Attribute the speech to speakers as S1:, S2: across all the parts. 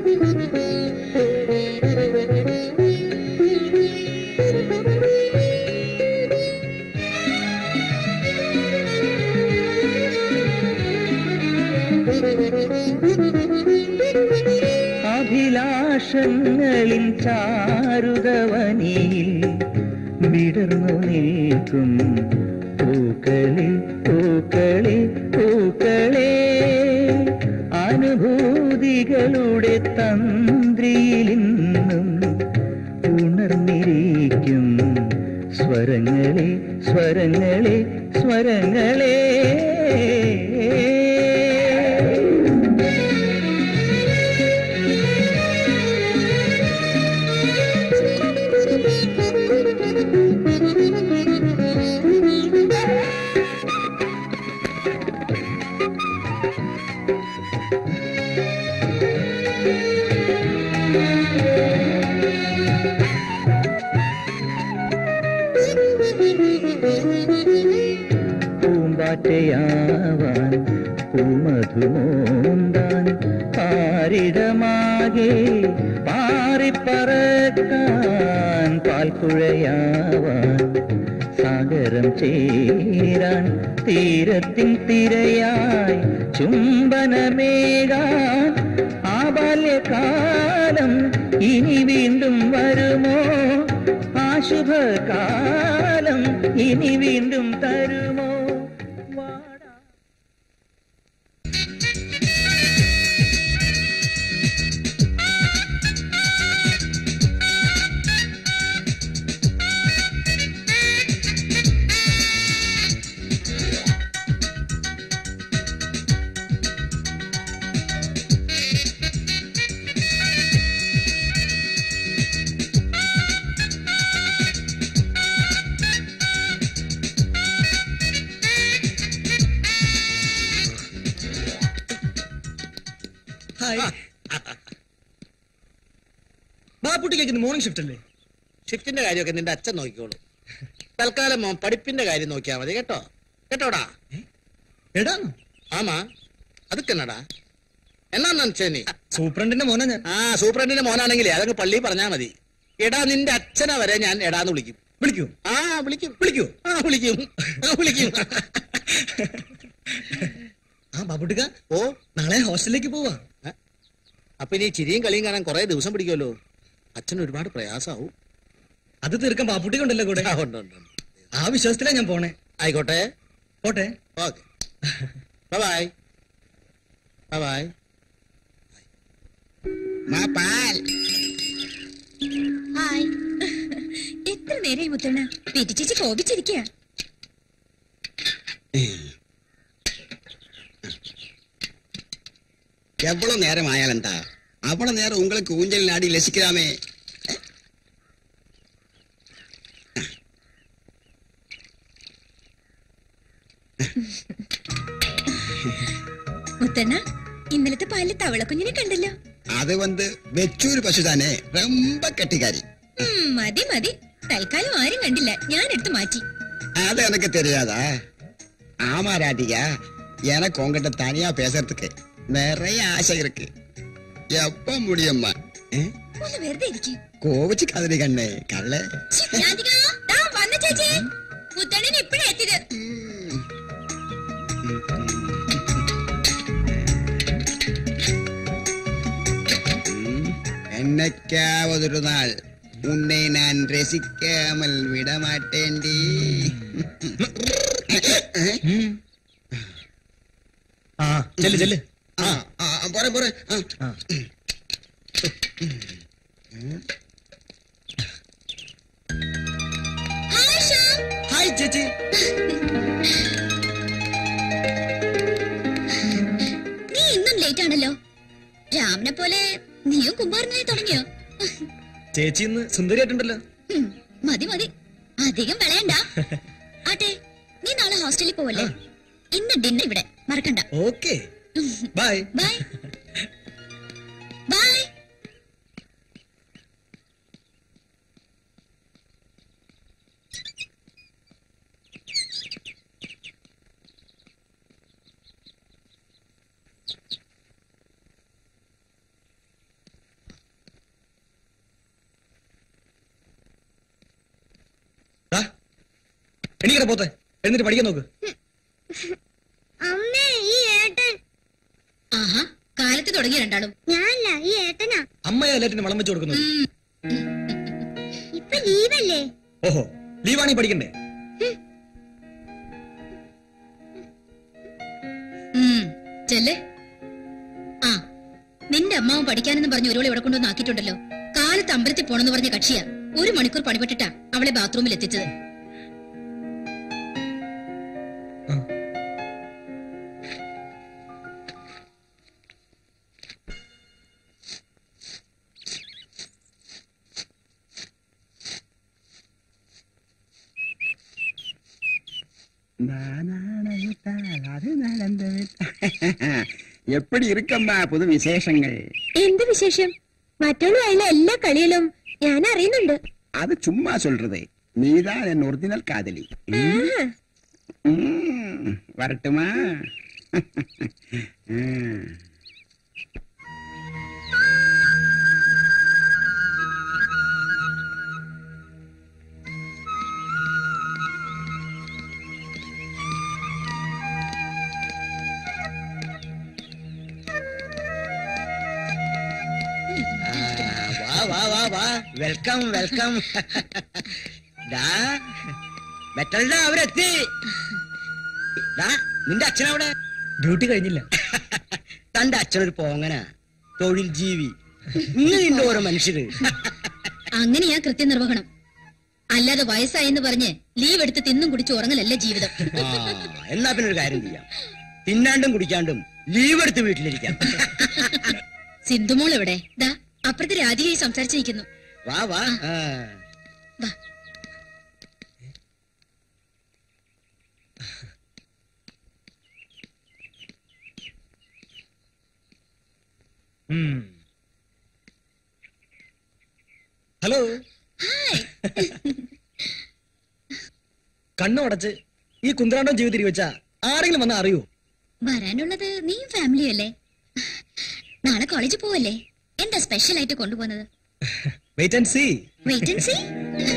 S1: അഭിലാഷങ്ങളിൻ ചാരുതവനിയിൽ വിടർന്നു നിൽക്കും പൂക്കളെ പൂക്കളെ പൂക്കളെ അനുഭൂതികളുടെ തന്ത്രിയിലിന്നും ഉണർന്നിരിക്കും സ്വരങ്ങളെ സ്വരങ്ങളെ സ്വരങ്ങളെ പൂമ്പാറ്റയാവാൻ പൂമധുമോന്താൻ പാരിടമാകെ പാറിപ്പറക്കാൻ പാൽക്കുഴയാവാൻ സാഗരം ചേരാൻ തീരത്തിൻ തിരയായി ചുംബനമേകാൻ ആ ബാല്യകാലം ഇനി വീണ്ടും വരുമോ ആ ശുഭകാലം ഇനി വീണ്ടും തരുമോ വാടാ
S2: ഹായ് ബാപ്പുട്ടിക്ക് ഇന്ന് മോർണിംഗ് ഷിഫ്റ്റ് അല്ലേ
S3: ഷിഫ്റ്റിന്റെ കാര്യമൊക്കെ നിന്റെ അച്ഛൻ നോക്കിക്കോളൂ തൽക്കാലം മോൻ പഠിപ്പിന്റെ കാര്യം നോക്കിയാ മതി കേട്ടോ കേട്ടോടാ
S2: എടാന്നോ
S3: ആമാ അതുക്കെന്നടാ എന്നാ നീ
S2: സൂപ്രണ്ടിന്റെ മോനാ ഞാൻ
S3: ആ സൂപ്രണ്ടിന്റെ മോനാണെങ്കിലേ അതങ്ങ് പള്ളി പറഞ്ഞാ മതി എടാ നിന്റെ അച്ഛനെ വരെ ഞാൻ എടാന്ന് വിളിക്കും
S2: വിളിക്കൂ
S3: ആ വിളിക്കും
S2: വിളിക്കൂ
S3: ആ വിളിക്കും ആ വിളിക്കും
S2: ആ ബാപ്പുട്ടിക്ക
S3: ഓ
S2: നാളെ ഹോസ്റ്റലിലേക്ക് പോവാ
S3: അപ്പൊ ഇനി ചിരിയും കളിയും കാണാൻ കുറെ ദിവസം പിടിക്കുമല്ലോ അച്ഛൻ ഒരുപാട് പ്രയാസാവും
S2: അത് തീർക്കാൻ ബാപ്പുട്ടിക്ക് ഉണ്ടല്ലോ കൂടെ
S3: ആ, ഉണ്ട്, ഉണ്ട്, ഉണ്ട്.
S2: ആ വിശ്വാസത്തിലാ ഞാൻ പോണേ
S3: ആയിക്കോട്ടെ
S2: പോട്ടെ
S3: okay bye bye bye
S4: hi എത്ര നേരമായി മുത്തണ്ണ പീറ്റി ചേച്ചി കോപിച്ചിരിക്കുക
S5: எவ்வளவு நேரம் ஆயாலண்டா அவ்வளவு நேரம் உங்களுக்கு ஊஞ்சல் நாடி லசிக்கலாமே
S4: മുത്തണ്ണ ഇന്നലത്തെ പാലിൽ തവളക്കുഞ്ഞിനെ കണ്ടല്ലോ
S5: அது வந்து வெச்சூர் பசுதானே ரொம்ப கெட்டிக்காரி
S4: ഉം, മതി മതി തൽക്കാലം ആരും കണ്ടില്ല ഞാൻ എടുത്തു മാറ്റി
S5: அது எனக்கு தெரியாதா ஆமா ராட்டிகா எனக்கு உங்ககிட்ட தனியா பேசுறதுக்கு நிறைய ஆசை இருக்கு எப்ப முடியும்மா ஏ?
S4: ഒന്ന് വെറുതെ ഇരിക്കും
S5: கோவிச்சு கதறி கண்ணே கள்ள
S4: വന്ന ചേച്ചി മുത്തണ്ണൻ ഇപ്പഴേ എത്തിയത്
S5: என்னைக்காவதொரு நாள் உன்னை நான் ரசிக்காமல் விடமாட்டேன்டி
S2: ആ ചെല്ല് ചെല്ല്
S5: ആ, ആ, പോരെ പോരെ ആ.
S4: ഹായ് ശ്യാം
S2: ഹായ് ചേച്ചി
S4: നീ ഇന്നും ലേറ്റ് ആണല്ലോ രാമനെ പോലെ നീയും കുമ്പാറിനായി തുടങ്ങിയോ
S2: ചേച്ചി ഇന്ന് സുന്ദരിയായിട്ടുണ്ടല്ലോ
S4: ഉം, മതി മതി അധികം വിളയണ്ട ആട്ടെ നീ നാളെ ഹോസ്റ്റലിൽ പോവല്ലേ ഇന്ന് ഡിന്നർ ഇവിടെ മറക്കണ്ട
S2: ഓക്കെ ബൈ
S4: ബൈ ബൈ
S2: എണീക്കട പോത്തെ എന്നിട്ട് പഠിക്കാൻ നോക്ക്
S6: അമ്മേ ഈ ഏട്ടൻ
S4: ആഹാ കാലത്ത് തുടങ്ങിയ രണ്ടാളും
S6: ഞാനല്ല ഈ ഏട്ടനാ
S2: അമ്മയെ എല്ലാറ്റിനും വളം വെച്ച് കൊടുക്കുന്നത്
S6: ഇപ്പൊ ലീവല്ലേ
S2: ഓഹോ ലീവാണീ പഠിക്കണ്ടേ
S4: ഉം, ചെല്ല് ആ നിന്റെ അമ്മാവൻ പഠിക്കാനെന്ന് പറഞ്ഞ് ഒരുവളെ ഇവിടെ കൊണ്ടുവന്ന് ആക്കിയിട്ടുണ്ടല്ലോ കാലത്ത് അമ്പലത്തിൽ പോണെന്ന് പറഞ്ഞ കക്ഷിയാ ഒരു മണിക്കൂർ പണിപ്പെട്ടിട്ടാ അവളെ ബാത്റൂമിൽ എത്തിച്ചത്
S5: அது நடந்து எப்படி இருக்கம்மா புது விசேஷங்கள்
S6: എന്ത് വിശേഷം മറ്റുള്ള എല്ലാ കളിയിലും ഞാൻ അറിയുന്നുണ്ട്
S5: அது சும்மா சொல்றது நீதான் என் ஒரிஜினல் காதலி ம். ம், வரட்டுமா ம்.
S3: ആ, വാ വാ വാ വാ വെൽക്കം വെൽക്കം ഡാ ബെറ്റൽഡാ അവരെത്തി ഡാ നിന്റെ അച്ഛനവിടെ
S2: ഡ്യൂട്ടി കഴിഞ്ഞില്ല
S3: തന്റെ അച്ഛനൊരു പോങ്ങനാ തൊഴിൽ ജീവി ഇങ്ങനെയുണ്ട് ഓരോ മനുഷ്യര്
S4: അങ്ങനെയാ കൃത്യനിർവഹണം അല്ലാതെ വയസ്സായെന്ന് പറഞ്ഞ് ലീവ് എടുത്ത് തിന്നും കുടിച്ച് ഉറങ്ങലല്ല ജീവിതം
S3: ആ, എന്നാ പിന്നെ ഒരു കാര്യം ചെയ്യാം തിന്നാണ്ടും കുടിക്കാണ്ടും ലീവ് എടുത്ത് വീട്ടിലിരിക്കാം
S4: സിന്ധുമോൾ എവിടെ ദാ അപ്പുറത്ത് രാധികയായി സംസാരിച്ചിരിക്കുന്നു
S3: വാ വാ ആ.
S4: വാ
S2: ഉം. ഹലോ കണ്ണു അടച്ച് ഈ കുന്തറാണ്ടം ജീവിതത്തിൽ വെച്ച ആരെങ്കിലും വന്നാ അറിയൂ
S4: വരാനുള്ളത് നീയും ഫാമിലിയും അല്ലേ നാളെ കോളേജിൽ പോവല്ലേ എന്താ സ്പെഷ്യൽ ആയിട്ട് കൊണ്ടുപോകുന്നത്
S2: wait and see
S4: wait and see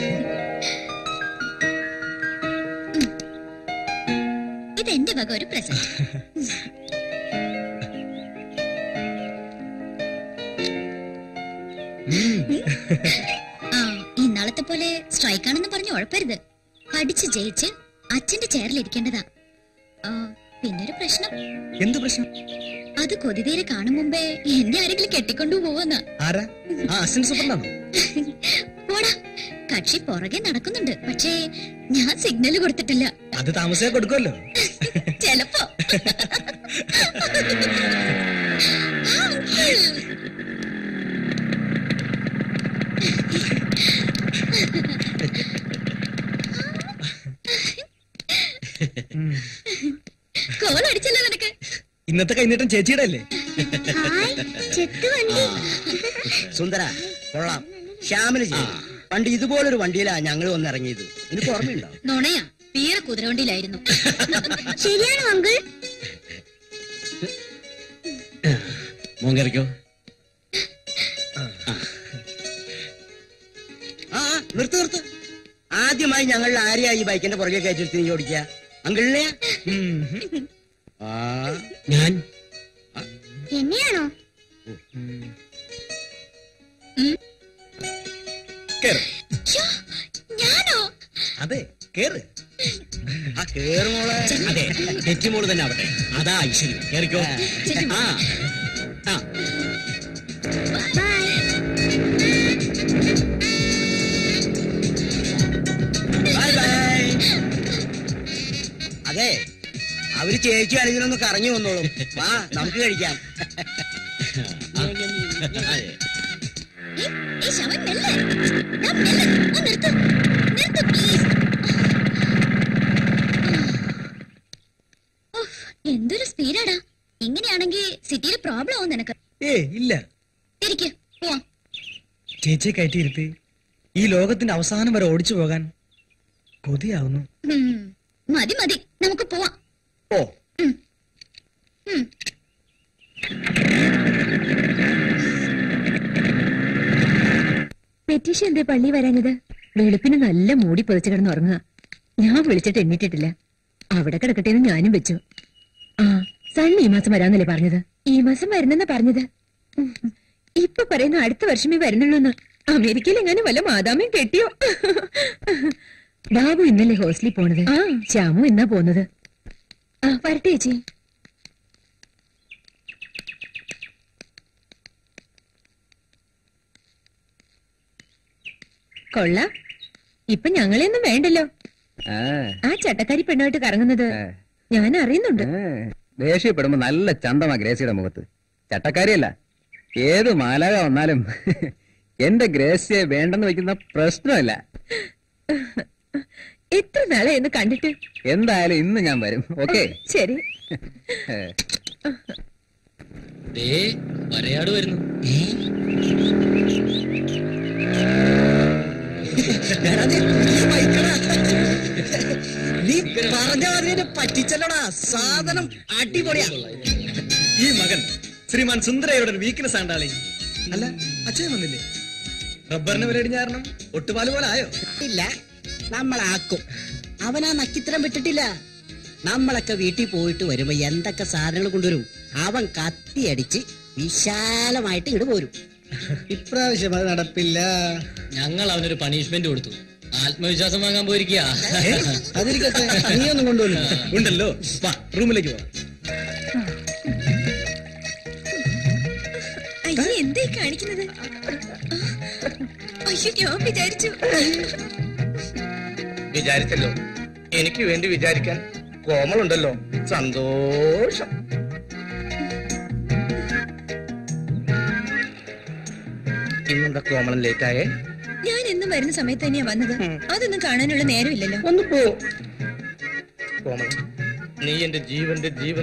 S4: ഇത് എന്റെ വക ഒരു പ്രസന്റ് ആ ഇന്നാളത്തെ പോലെ സ്ട്രൈക്ക് ആണെന്ന് പറഞ്ഞ് ഉഴപ്പരുത് പഠിച്ച് ജയിച്ച് അച്ഛന്റെ ചെയറിൽ ഇരിക്കേണ്ടതാ ആ, പിന്നൊരു പ്രശ്നം
S2: എന്ത് പ്രശ്നം
S4: അത് കൊതിതീരെ കാണും മുമ്പേ എന്നെ ആരെങ്കിലും കെട്ടിക്കൊണ്ടു പോവെന്ന
S2: ആരാ ആ അസിസ്റ്റന്റ് സൂപ്പറിനാണോ
S4: പോടാ കക്ഷി പുറകെ നടക്കുന്നുണ്ട് പക്ഷേ ഞാൻ സിഗ്നൽ കൊടുത്തിട്ടില്ല
S2: അത് താമസിയാ കൊടുക്കുമല്ലോ
S4: ചെലപ്പോ കോൾ അടിച്ചല്ലോ നിനക്ക്
S2: ഇന്നത്തെ കൈനീട്ടം ചേച്ചിയുടെ അല്ലേ
S6: ഹായ് ചെത്ത് വണ്ടി
S3: സുന്ദര കൊള്ളാം ശ്യാമിന് ചെയ്യും പണ്ട് ഇതുപോലൊരു വണ്ടിയിലാ ഞങ്ങൾ വന്നിറങ്ങിയത് എനിക്ക് ഓർമ്മയുണ്ടോ
S4: നുണയാ തീരെ കുതിരവണ്ടിയിലായിരുന്നു
S6: ശരിയാണോ അങ്കിൾ
S3: മോങ്കറിക്കോ ആ നിർത്ത് നിർത്ത് ആദ്യമായി ഞങ്ങൾ ആരെയാ ഈ ബൈക്കിന്റെ പുറകെ കയറ്റിട്ട് നീ ഓടിക്കുക അങ്കിളിനെ
S2: ഉം.
S3: ആ ഞാൻ
S6: എന്നെയാണോ
S2: കേറ്
S4: ശ്ശോ, ഞാനോ
S2: അതെ കേറ്
S3: ആ കേറുമോളെ അതെ തെറ്റുമോള് തന്നെ ആവട്ടെ അതാ ഐശ്വര്യം കേറിക്കോ ആ ആ
S6: ബൈ
S3: ബൈ ബൈ അതെ അവര് ചേച്ചി അണിഞ്ഞൊന്ന് കറങ്ങി വന്നോളും വാ നമുക്ക് കഴിക്കാം അതെ.
S4: ഏയ്, ഏയ് ശവൻ മെല്ലെ. ദാ മെല്ലെ. ഒന്ന് നിർത്ത്. നിർത്ത്, please. ഉഫ്, എന്തൊരു സ്പീഡാടാ ഇങ്ങനെയാണെങ്കിൽ സിറ്റിയിൽ പ്രോബ്ലം ആവും നിനക്ക്
S2: ഏ ഇല്ല
S4: ഇരിക്ക് പോവാം
S2: ചേച്ചിയെ കയറ്റിയിരുത്തി ഈ ലോകത്തിന്റെ അവസാനം വരെ ഓടിച്ചു പോകാൻ കൊതിയാവുന്നു
S4: ഉം, മതി മതി നമുക്ക് പോവാം
S2: ഓ
S4: ഉം.
S7: പെറ്റീഷൻ എന്തേ പള്ളി വരാഞ്ഞത് വെളുപ്പിന് നല്ല മൂടി പൊതിച്ചു കിടന്ന് ഉറങ്ങുക
S6: ഞാൻ വിളിച്ചിട്ട് എണ്ണിട്ടിട്ടില്ല അവിടെ കിടക്കട്ടെ എന്ന് ഞാനും വെച്ചു ആ സണ്ണി ഈ മാസം വരാന്നല്ലേ പറഞ്ഞത് ഈ മാസം വരുന്നെന്നാ പറഞ്ഞത് ഉം. ഇപ്പൊ പറയുന്നു അടുത്ത വർഷമേ വരുന്നുള്ളൂന്ന് അമേരിക്കയിൽ എങ്ങനെ വല്ല മാതാമയും കെട്ടിയോ ബാബു ഇന്നല്ലേ ഹോസ്റ്റലിൽ പോണത് ആ ശ്യാമു എന്നാ പോന്നത് ആ വരട്ടെ ചേച്ചി കൊള്ള ഇപ്പൊ ഞങ്ങളെയൊന്നും വേണ്ടല്ലോ ആ ചട്ടക്കാരി പെണ്ണുമായിട്ട് കറങ്ങുന്നത് ഞാൻ അറിയുന്നുണ്ട്
S7: ദേഷ്യപ്പെടുമ്പോ നല്ല ചന്തമാ ഗ്രേസിയുടെ മുഖത്ത് ചട്ടക്കാരിയല്ല ഏത് മാലാക വന്നാലും എന്റെ ഗ്രേസിയെ വേണ്ടെന്ന് വെക്കുന്ന പ്രശ്നമല്ല
S6: എത്ര നാളെ എന്ന് കണ്ടിട്ട്
S7: എന്തായാലും ഇന്ന് ഞാൻ വരും ഓക്കെ
S6: ശരി
S3: ദേ വരയാട് വരുന്നു
S8: നീ പറഞ്ഞ അതിനെ പറ്റിച്ചല്ലടാ സാധനം അടിപൊളിയാ
S2: ഈ മകൻ ശ്രീമാൻ സുന്ദരയുടെ ഒരു വീക്ക്നെസ് ആണ്ടാളി അല്ല അച്ഛൻ വന്നില്ലേ റബ്ബറിന് വിലടിഞ്ഞ കാരണം ഒട്ടുപാല് പോലെ ആയോ
S8: ഇല്ല നമ്മളാക്കും അവനാ നക്കിത്തരം വിട്ടിട്ടില്ല നമ്മളൊക്കെ വീട്ടിൽ പോയിട്ട് വരുമ്പോ എന്തൊക്കെ സാധനങ്ങൾ കൊണ്ടുവരും അവൻ കത്തിയടിച്ച് വിശാലമായിട്ട് ഇങ്ങോട്ട് പോരും
S5: ഇപ്രാവശ്യം അത് നടപ്പില്ല
S3: ഞങ്ങൾ അവനൊരു പണിഷ്മെന്റ് കൊടുത്തു ആത്മവിശ്വാസം വാങ്ങാൻ പോയിരിക്കുക
S5: അതിരിക്കട്ടെ നീ ഒന്നും കൊണ്ടുവന്നു
S2: ഉണ്ടല്ലോ വാ റൂമിലേക്ക് പോവാം
S6: അയ്യേ എന്തായി കാണിക്കുന്നത് അയ്യോ ഞാൻ വിചാരിച്ചു
S9: വിചാരിച്ചല്ലോ എനിക്ക് വേണ്ടി വിചാരിക്കാൻ കോമളുണ്ടല്ലോ സന്തോഷം ഇന്നെന്താ കോമളൻ ലേറ്റ് ആയേ
S6: ഞാൻ എന്നും വരുന്ന സമയത്ത് തന്നെയാ വന്നത് അതൊന്നും കാണാനുള്ള നേരമില്ലല്ലോ
S9: ഒന്ന് പോ കോമളൻ നീ എന്റെ ജീവന്റെ ജീവൻ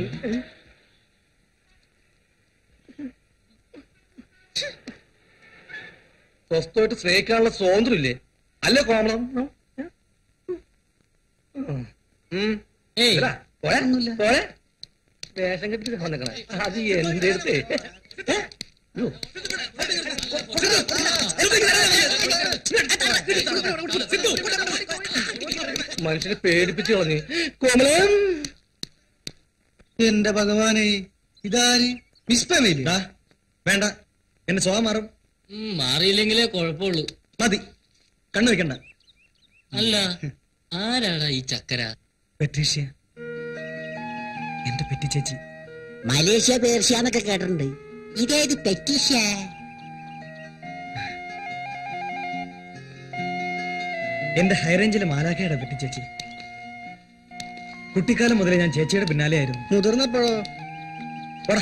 S9: സ്വസ്ഥമായിട്ട് സ്നേഹിക്കാനുള്ള സ്വാതന്ത്ര്യമില്ലേ അല്ലേ കോമളം ഉം.
S3: ഏയ്
S9: ഇതാ, പോരെ, പോരെ. വേഷം കെട്ടിട്ട് വന്നേക്കണേ അത് എന്റെ അടുത്ത് മനുഷ്യനെ പേടിപ്പിച്ചു കളഞ്ഞ് കോമളം
S2: എന്റെ ഭഗവാനെ ഇതാര് വിസ്പമയില്ലേ ദാ, വേണ്ട എന്റെ സ്വഭാവം മാറും
S3: ഉം, മാറിയില്ലെങ്കിലേ കുഴപ്പമുള്ളൂ
S2: മതി കണ്ണു വെക്കണ്ട
S3: അല്ല ആരാടാ ഈ ചക്കര
S2: പെട്രീഷ്യ എന്റെ പെറ്റി ചേച്ചി
S8: മലേഷ്യ പേർഷ്യ എന്നൊക്കെ കേട്ടിട്ടുണ്ട് ഇതേത് പെറ്റീഷ്യ
S2: എന്റെ ഹൈറേഞ്ചിലെ മാലാഖയുടെ പെറ്റി ചേച്ചി കുട്ടിക്കാലം മുതലേ ഞാൻ ചേച്ചിയുടെ പിന്നാലെയായിരുന്നു
S5: മുതിർന്നപ്പോഴോ
S2: പോടാ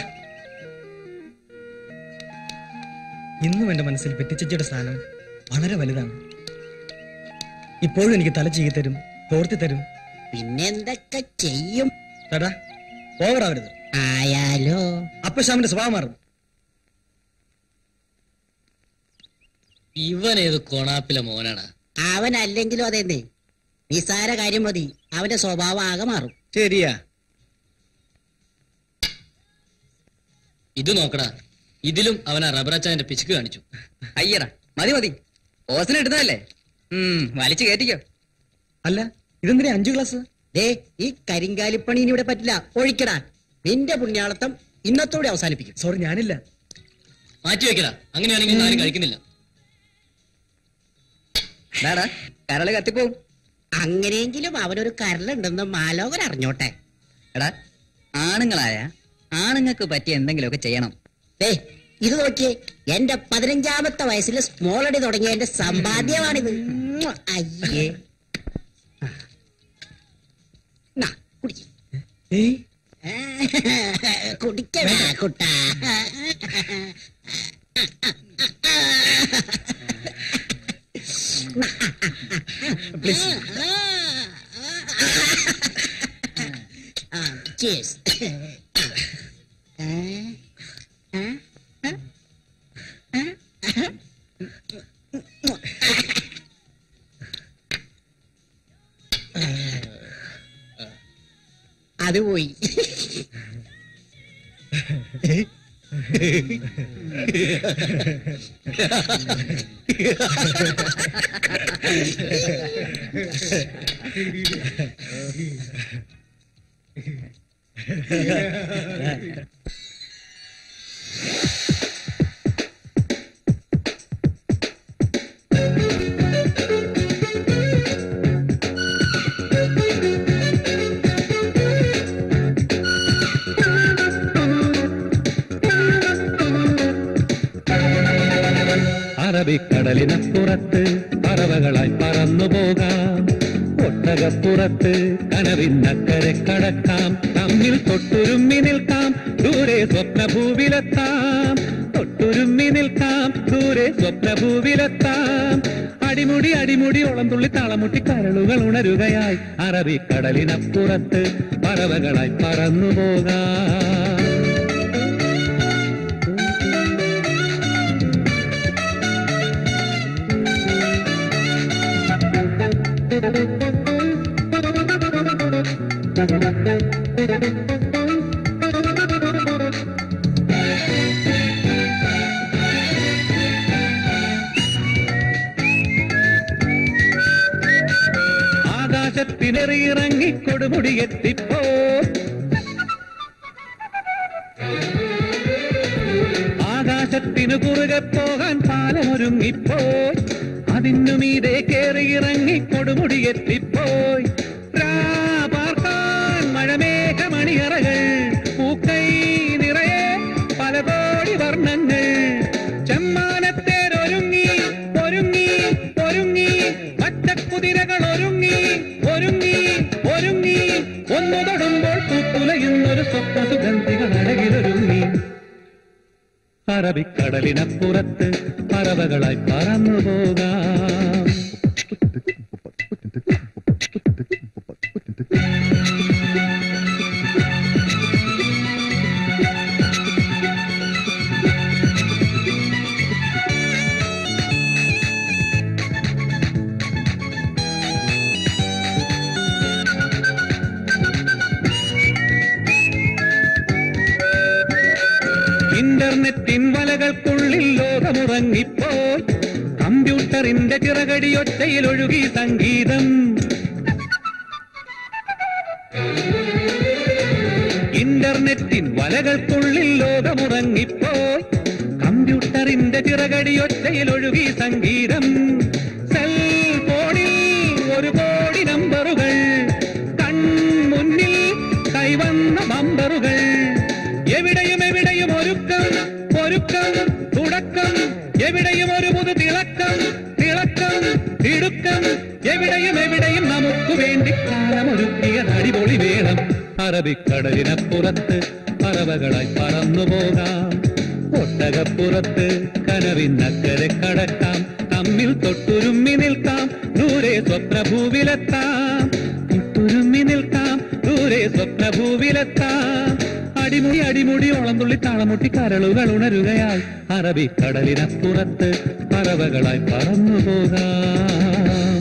S2: ഇന്നും എന്റെ മനസ്സിൽ പെറ്റിച്ചേച്ചിയുടെ സ്ഥാനം വളരെ വലുതാണ് ഇപ്പോഴും എനിക്ക് തല ചീകി തരും തോർത്തി തരും
S8: പിന്നെന്തൊക്കെ ചെയ്യും
S2: തടാ ഓവറാവരുത്
S8: ആയാലോ
S2: അപ്പൊ ശ്യാമിന്റെ സ്വഭാവം മാറും
S3: ഇവൻ ഏത് കൊണാപ്പിലെ മോനാടാ
S8: അവനല്ലെങ്കിലും അതെന്നെ നിസാര കാര്യം മതി അവന്റെ സ്വഭാവം ആകെ മാറും
S5: ശരിയാ
S3: ഇത് നോക്കടാ ഇതിലും അവൻ ആ റബ്ബറച്ചാന്റെ പിശുക്ക് കാണിച്ചു
S7: അയ്യടാ മതി മതി ഓസിന് ഇടുന്നതല്ലേ ഉം വലിച്ചു കയറ്റിക്കോ
S2: അല്ല ഇതെന്തിനാ അഞ്ചു ക്ലാസ്
S8: ദേ ഈ കരിങ്കാലിപ്പണി ഇനി ഇവിടെ പറ്റില്ല ഒഴിക്കടാ നിന്റെ പുണ്യാളത്തം ഇന്നത്തോടെ അവസാനിപ്പിക്കും
S2: സോറി ഞാനില്ല
S3: മാറ്റി വെക്കടാ അങ്ങനെയാണെങ്കിൽ ഇന്ന് ആരും കഴിക്കുന്നില്ല
S7: ഡാടാ കരള് കത്തിപ്പോവും
S8: അങ്ങനെയെങ്കിലും അവനൊരു കരളുണ്ടെന്ന് മാലോകർ അറിഞ്ഞോട്ടെ
S7: എടാ ആണുങ്ങളായ ആണുങ്ങൾക്ക് പറ്റിയ എന്തെങ്കിലുമൊക്കെ ചെയ്യണം
S8: ദേ ഇത് നോക്കിയേ എന്റെ പതിനഞ്ചാമത്തെ വയസ്സിൽ സ്മോൾ അടി തുടങ്ങിയ എന്റെ സമ്പാദ്യമാണിത് ഉം, അയ്യേ നാ, കുടിക്ക്.
S2: ഏയ്
S8: കുടിക്കടാ കുട്ടാ Cheers. അത് പോയി
S10: അറബിക്കടലിനപ്പുറത്ത് പറവകളായി പറന്നു പോകാം ഒട്ടകപ്പുറത്ത് കനവിന്നക്കരെ കടക്കാം തമ്മിൽ തൊട്ടുരുമ്മി നിൽക്കാം ദൂരെ സ്വപ്നഭൂവിലെത്താം തൊട്ടുരുമ്മി നിൽക്കാം ദൂരെ സ്വപ്നഭൂവിലെത്താം അടിമുടി അടിമുടി തുള്ളി താളമുട്ടി കരളുകൾ ഉണരുകയായി അറബിക്കടലിനപ്പുറത്ത് പറവകളായി പറന്നു പോകാം ആകാശത്തിനെറിയിറങ്ങി കൊടുമുടി എത്തിപ്പോ ആകാശത്തിനു കുറുകെ പോകാൻ പാലമൊരുങ്ങിപ്പോയി അതിനു മീതെ കേറിയിറങ്ങി കൊടുമുടി എത്തിപ്പോയി പാർക്കാൻ മഴമേഘമണിയറകൾ പൂക്കൈ നിറയെ പല കോടി വർണ്ണങ്ങൾ ചെമ്മാനത്തേരൊരുങ്ങി ഒരുങ്ങി ഒരുങ്ങി പച്ചക്കുതിരകൾ ഒരുങ്ങി ഒരുങ്ങി ഒരുങ്ങി ഒന്നു തൊടുമ്പോൾ പൂത്തുലയുന്നൊരു സ്വപ്ന സുഗന്ധികൾ അഴകിലൊരുങ്ങി അറബിക്കടലിനപ്പുറത്ത് പറവകളായി പറന്നു പോകാം ഇന്റർനെറ്റിൻ വലകൾക്കുള്ളിൽ ലോകമുറങ്ങിപ്പോയി കമ്പ്യൂട്ടറിന്റെ ചിറകടിയൊച്ചയിൽ ഒഴുകി സംഗീതം ഇന്റർനെറ്റിൻ വലകൾക്കുള്ളിൽ ലോകമുറങ്ങിപ്പോയി കമ്പ്യൂട്ടറിന്റെ ചിറകടിയൊച്ചയിൽ ഒഴുകി സംഗീതം സെൽഫോണിൽ ഒരു കോടി നമ്പറുകൾ കൺമുന്നിൽ കൈവന്ന ബമ്പറുകൾ എവിടെയും എവിടെയും ഒരുക്കം ഒരുക്കം തുടക്കം എവിടെയും ഒരു പുതു തിളക്കം തിളക്കം തിടുക്കം എവിടെയും എവിടെയും നമുക്ക് വേണ്ടി കാലമൊരുക്കിയ അടിപൊളി വേണം അറബിക്കടലിനപ്പുറത്ത് പറവകളായി പറന്നു പോകാം ഒട്ടകപ്പുറത്ത് കനവിന്നക്കരെ കടക്കാം തമ്മിൽ തൊട്ടുരുമ്മി നിൽക്കാം ദൂരെ സ്വപ്നഭൂവിലെത്താം തൊട്ടുരുമ്മി നിൽക്കാം ദൂരെ സ്വപ്നഭൂവിലെത്താം അടിമുടി അടിമുടി തുള്ളി താളമുട്ടി കരളുകൾ ഉണരുകയായി അറബിക്കടലിനപ്പുറത്ത് പറവകളായി പറന്നു പോകാം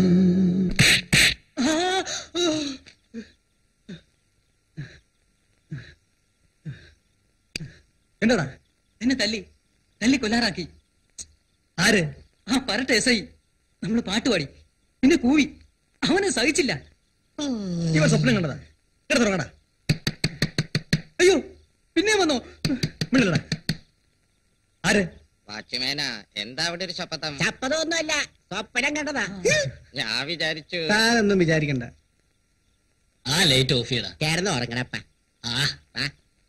S2: എന്താടാ എന്നെ തല്ലി തല്ലി കൊല്ലാറാക്കി ആര് ആ പരട്ട എസ് ഐ നമ്മള് പാട്ടുപാടി പിന്നെ കൂവി അവനെ സഹിച്ചില്ല ഇവ സ്വപ്നം കണ്ടതാ കിടത്തുറങ്ങടാ അയ്യോ പിന്നെ വന്നോ മിണ്ടല്ലടാ ആര്
S11: വാച്ച്മേന എന്താ അവിടെ ഒരു ശപഥം
S8: ചപ്പതൊന്നുമല്ല സ്വപ്നം കണ്ടതാ
S11: ഞാൻ വിചാരിച്ചു
S2: താനൊന്നും വിചാരിക്കണ്ട
S3: ആ ലൈറ്റ് ഓഫ് ചെയ്യടാ
S8: ചേർന്ന് ഉറങ്ങണപ്പ
S3: ആ
S8: ആ.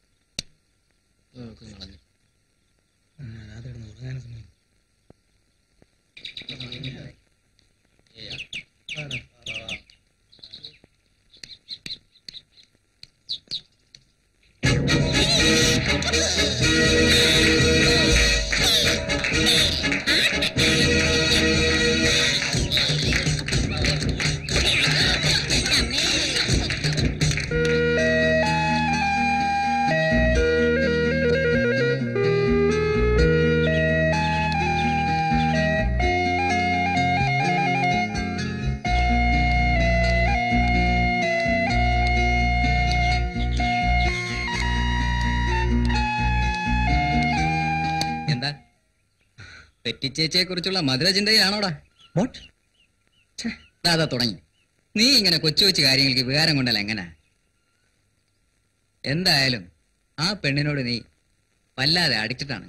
S2: എന്താ പെറ്റിച്ചേച്ചിയെ കുറിച്ചുള്ള മധുര ചിന്തയിലാണോടാ
S3: ദാ, ദാ തുടങ്ങി
S12: നീ ഇങ്ങനെ കൊച്ചു കൊച്ചു കാര്യങ്ങൾക്ക് വികാരം കൊണ്ടല്ല എങ്ങനെ എന്തായാലും ആ പെണ്ണിനോട് നീ വല്ലാതെ അടിച്ചിട്ടാണ്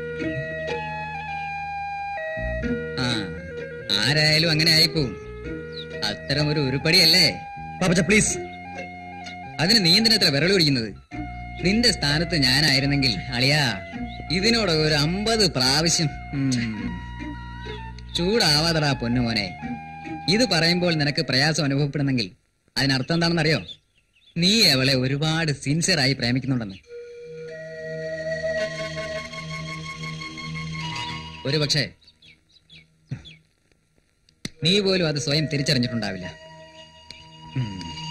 S12: ആ ആരായാലും അങ്ങനെ ആയിപ്പോവും അത്തരം ഒരു ഉരുപ്പടിയല്ലേ
S2: പാപ്പച്ച പ്ലീസ്
S12: അതിന് നീ എന്തിനാ ഇത്ര വിരൽ പിടിക്കുന്നത് നിന്റെ സ്ഥാനത്ത് ഞാനായിരുന്നെങ്കിൽ അളിയാ ഇതിനോട് ഒരു അമ്പത് പ്രാവശ്യം ഉം. ചൂടാവാതടാ പൊന്നുമോനെ ഇത് പറയുമ്പോൾ നിനക്ക് പ്രയാസം അനുഭവപ്പെടുന്നെങ്കിൽ അതിനർത്ഥം എന്താണെന്നറിയോ നീ അവളെ ഒരുപാട് സിൻസിയറായി പ്രേമിക്കുന്നുണ്ടെന്ന് ഒരു പക്ഷേ നീ പോലും അത് സ്വയം തിരിച്ചറിഞ്ഞിട്ടുണ്ടാവില്ല ഉം.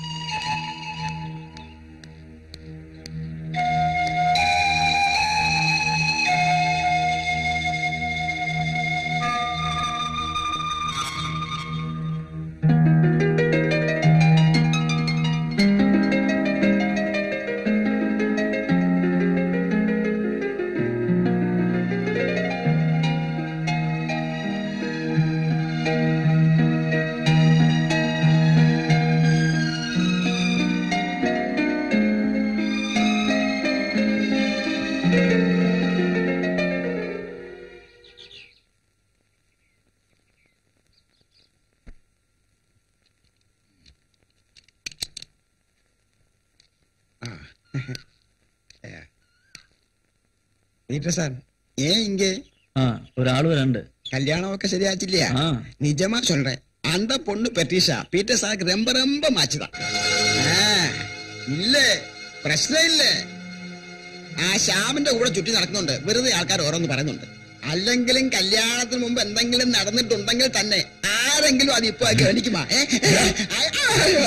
S5: പീറ്റർ സാർ ஏன் இங்கே
S1: ஆ ஒரு ஆள் ரெண்டு
S5: கல்யாணம் ഒക്കെ ശരിയാച്ചില്ല
S1: ஆ
S5: நிஜமா சொல்றேன் அந்த பொண்ணு பெட்ரிஷா பீட்டர் சாருக்கு ரொம்ப ரொம்ப மாச்சுதான் ഇല്ല പ്രശ്നം ഇല്ല ആ ശ്യാമിന്റെ കൂടെ ചുറ്റി നടക്കുന്നുണ്ട് വെറുതെ ആൾക്കാർ ഓരോന്ന് പറയുന്നുണ്ട് അല്ലെങ്കിലും കല്യാണത്തിന് മുമ്പ് എന്തെങ്കിലും നടന്നിട്ടുണ്ടെങ്കിൽ തന്നെ ആരെങ്കിലും അത് ഇപ്പൊ ഗവനിക്കുമാ ഏ? അയ്യോ.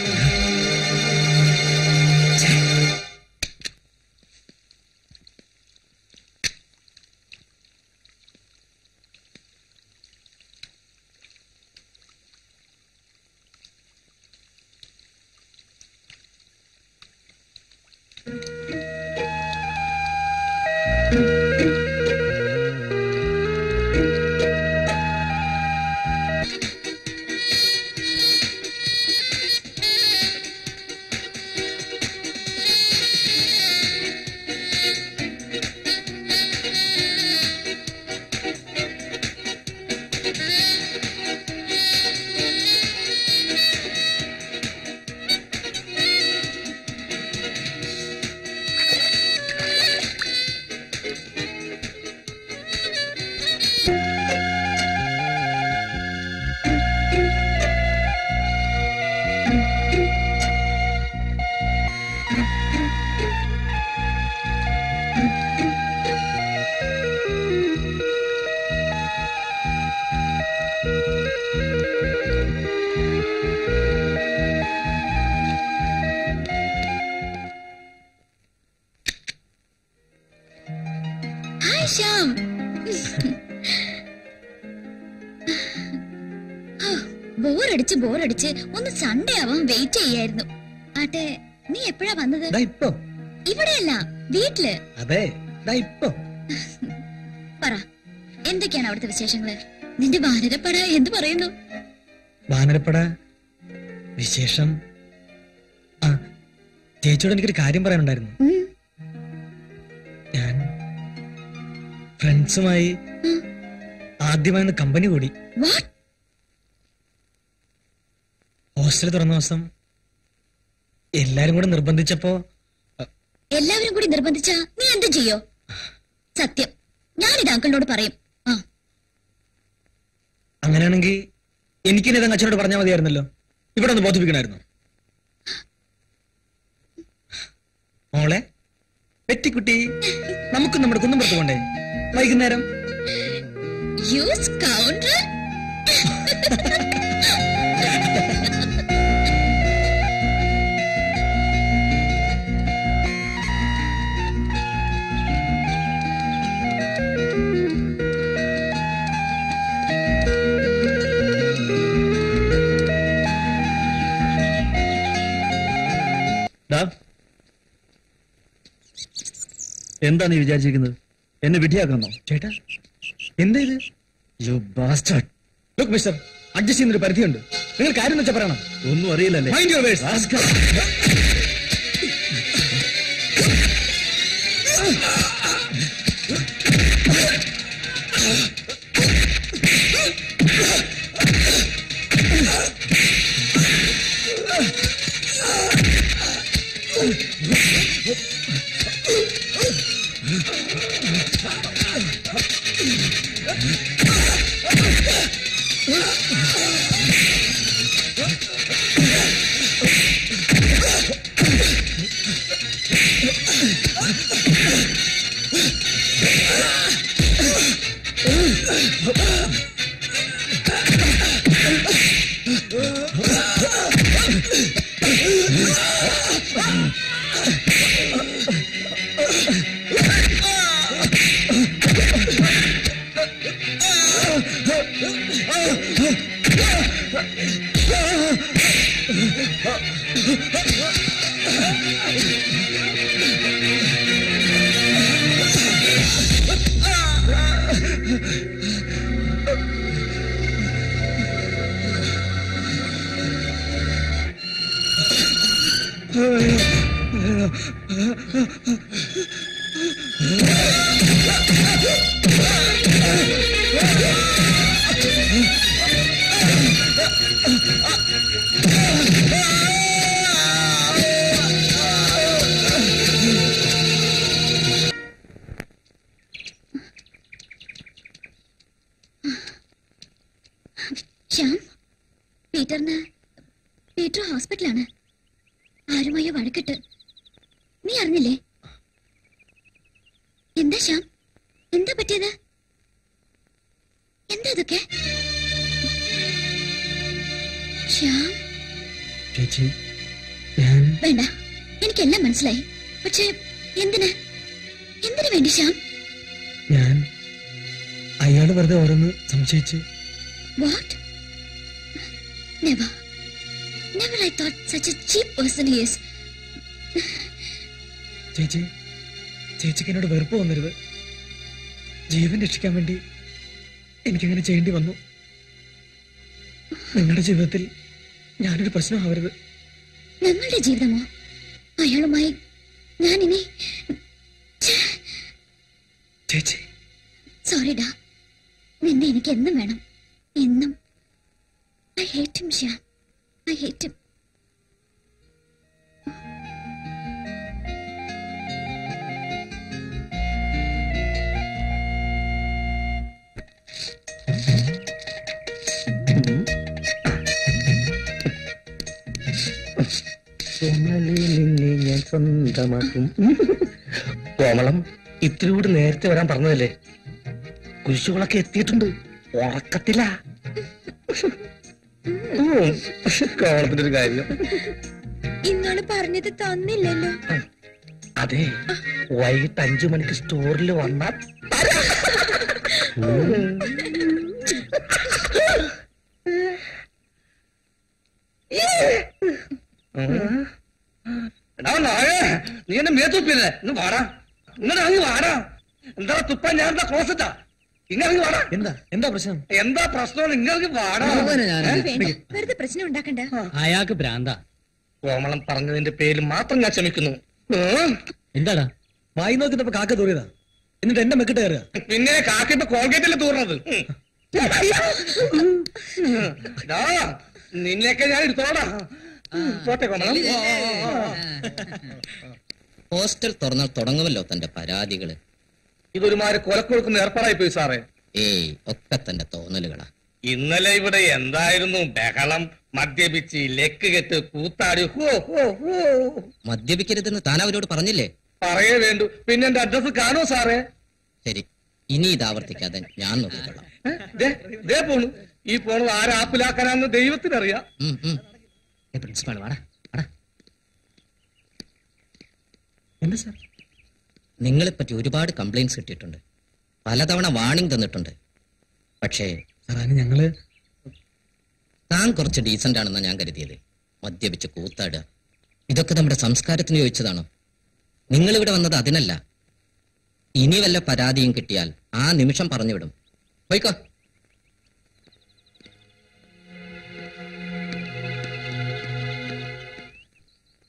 S4: ഹായ് ശ്യാം ബോറടിച്ച് ബോറടിച്ച് ഒന്ന് സൺഡേ ആവാൻ വെയിറ്റ് ചെയ്യായിരുന്നു ആട്ടെ നീ എപ്പോഴാ വന്നത്
S2: ദാ ഇപ്പൊ
S4: ഇവിടെയല്ല വീട്ടില്
S2: അതെ ദാ ഇപ്പൊ
S4: പറ എന്തൊക്കെയാണ് അവിടുത്തെ വിശേഷങ്ങള് നിന്റെ വാനരപ്പട എന്ത് പറയുന്നു
S2: വാനരപ്പട വിശേഷം ആ ചേച്ചിയോട് എനിക്കൊരു കാര്യം പറയാനുണ്ടായിരുന്നു
S4: ഉം.
S2: ഞാൻ ഫ്രണ്ട്സുമായി ആദ്യമായി ഒന്ന് കമ്പനി കൂടി
S4: What?
S2: ഹോസ്റ്റൽ തുറന്ന ദിവസം എല്ലാരും കൂടെ നിർബന്ധിച്ചപ്പോ
S4: എല്ലാവരും കൂടി നിർബന്ധിച്ച നീ എന്ത് ചെയ്യോ സത്യം ഞാനിത് അങ്കിളിനോട് പറയും ആ
S2: അങ്ങനെയാണെങ്കിൽ എനിക്കിനി ഇതങ്ങ് അച്ഛനോട് പറഞ്ഞാൽ മതിയായിരുന്നല്ലോ ഇവിടെ ഒന്ന് ബോധിപ്പിക്കണമായിരുന്നു മോളെ പെറ്റിക്കുട്ടി നമുക്ക് നമ്മുടെ കുന്നമ്പുറത്ത് പോണ്ടേ വൈകുന്നേരം
S4: യു സ്കൗണ്ടർ
S1: ഡാ എന്താ നീ വിചാരിച്ചിരിക്കുന്നത് എന്നെ വിധിയാക്കണോ
S2: ചേട്ടാ എന്താ ഇത്
S1: you bastard
S2: look mister adjust ചെയ്യുന്നൊരു പരിധിയുണ്ട് നിങ്ങൾ കാര്യം വെച്ചാൽ പറയണം
S1: ഒന്നും അറിയില്ലല്ലേ
S2: Mind your words.
S4: ശ്യാം പീറ്ററിന് പീറ്റർ ഹോസ്പിറ്റലാണ് ആരുമായോ വഴക്കിട്ട് നീ അറിഞ്ഞില്ലേ എന്താ ശ്യാം എന്താ പറ്റിയത് എന്താ ഇതൊക്കെ ശ്യാം
S2: ചേച്ചി ഞാൻ
S4: വേണ്ട എനിക്കെല്ലാം മനസ്സിലായി പക്ഷേ എന്തിന് എന്തിനു വേണ്ടി ശ്യാം
S2: ഞാൻ അയാൾ വെറുതെ ഓരോന്ന് സംശയിച്ച്
S4: What? Never. Never I thought such a cheap person he is.
S2: ചേച്ചി ചേച്ചിക്ക് എന്നോട് വെറുപ്പ് വന്നരുത് ജീവൻ രക്ഷിക്കാൻ വേണ്ടി എനിക്കങ്ങനെ ചെയ്യേണ്ടി വന്നു നിങ്ങളുടെ ജീവിതത്തിൽ ഞാനൊരു പ്രശ്നമാവരുത്
S4: ഞങ്ങളുടെ ജീവിതമോ അയാളുമായി ഞാൻ ഇനി
S2: ചേച്ചി
S4: സോറിഡാ നിന്നെ എനിക്ക് എന്നും വേണം എന്നും I hate him Shyam I hate him
S9: നിന്നെ ഞാൻ സ്വന്തമാക്കും കോമളം ഇത്തിരി കൂടി നേരത്തെ വരാൻ പറഞ്ഞതല്ലേ കുരിശുകളൊക്കെ എത്തിയിട്ടുണ്ട് ഉറക്കത്തില്ല ഉം. കോമളത്തിന്റെ ഒരു കാര്യം
S6: ഇന്നാള് പറഞ്ഞത് തന്നില്ലല്ലോ
S9: അതെ വൈകിട്ട് അഞ്ചു മണിക്ക് സ്റ്റോറിൽ വന്നാൽ എടാ നാളെ നീ എന്നെ മേത്തുപ്പില്ലേ ഇന്ന് വാടാ ഇങ്ങനെ ഇറങ്ങി വാടാ എന്താ തുപ്പാൻ ഞാൻ എന്താ ക്ലോസറ്റാ ഇങ്ങനെ വാടാ
S2: എന്താ എന്താ പ്രശ്നം
S9: എന്താ പ്രശ്നം ഇങ്ങനെ വാടാ
S6: വേണ്ട വെറുതെ പ്രശ്നം ഉണ്ടാക്കണ്ട
S3: അയാൾക്ക് ഭ്രാന്ത
S9: കോമളം പറഞ്ഞതിന്റെ പേരിൽ മാത്രം ഞാൻ ക്ഷമിക്കുന്നു ഉം.
S2: എന്താടാ വായി നോക്കിട്ടപ്പോ കാക്ക തൂറിയതാ എന്നിട്ട് എന്റെ മെക്കിട്ട് കയറുക
S9: പിന്നെ കാക്കിന്റെ കോൾഗേറ്റിൽ തൂർന്നത് ഡാ, നിന്നെയൊക്കെ ഞാൻ എടുത്തോടാ പോട്ടെ കോമളം
S11: ഹോസ്റ്റൽ തുറന്നാൽ തുടങ്ങുമല്ലോ തന്റെ പരാതികള്
S9: ഇതൊരുമാതിരി കൊലക്കൊടുക്കുന്ന ഏർപ്പാടായി പോയി സാറേ
S11: ഏയ് ഒക്കെ തന്റെ തോന്നലുകളാ
S9: ഇന്നലെ ഇവിടെ എന്തായിരുന്നു ബഹളം മദ്യപിച്ച് ലെക്ക് കെട്ട് കൂത്താടി ഹോ ഹോ ഹോ
S11: മദ്യപിക്കരുതെന്ന് താൻ അവരോട് പറഞ്ഞില്ലേ
S9: പറയേ വേണ്ടു പിന്നെ എന്റെ അഡ്രസ് കാണുമോ സാറേ
S11: ശരി ഇനി ഇത് ആവർത്തിക്കാതെ ഞാൻ നോക്കിക്കൊള്ളാം
S9: ഏ? ദേ, ദേ പോണു ഈ പോണത് ആരാപ്പിലാക്കാനാന്ന് ദൈവത്തിനറിയാം
S11: ഉം, ഉം.
S3: പ്രിൻസിപ്പാൾ വാടാ വാടാ
S2: എന്താ സാർ
S11: നിങ്ങളെപ്പറ്റി ഒരുപാട് കംപ്ലൈന്റ്സ് കിട്ടിയിട്ടുണ്ട് പലതവണ വാണിംഗ് തന്നിട്ടുണ്ട് പക്ഷേ
S2: സാർ അതിന് ഞങ്ങള്
S11: താൻ കുറച്ച് ഡീസന്റ് ആണെന്നാണ് ഞാൻ കരുതിയത് മദ്യപിച്ച് കൂത്താടുക ഇതൊക്കെ നമ്മുടെ സംസ്കാരത്തിന് യോജിച്ചതാണോ നിങ്ങൾ ഇവിടെ വന്നത് അതിനല്ല ഇനി വല്ല പരാതിയും കിട്ടിയാൽ ആ നിമിഷം പറഞ്ഞുവിടും പോയിക്കോ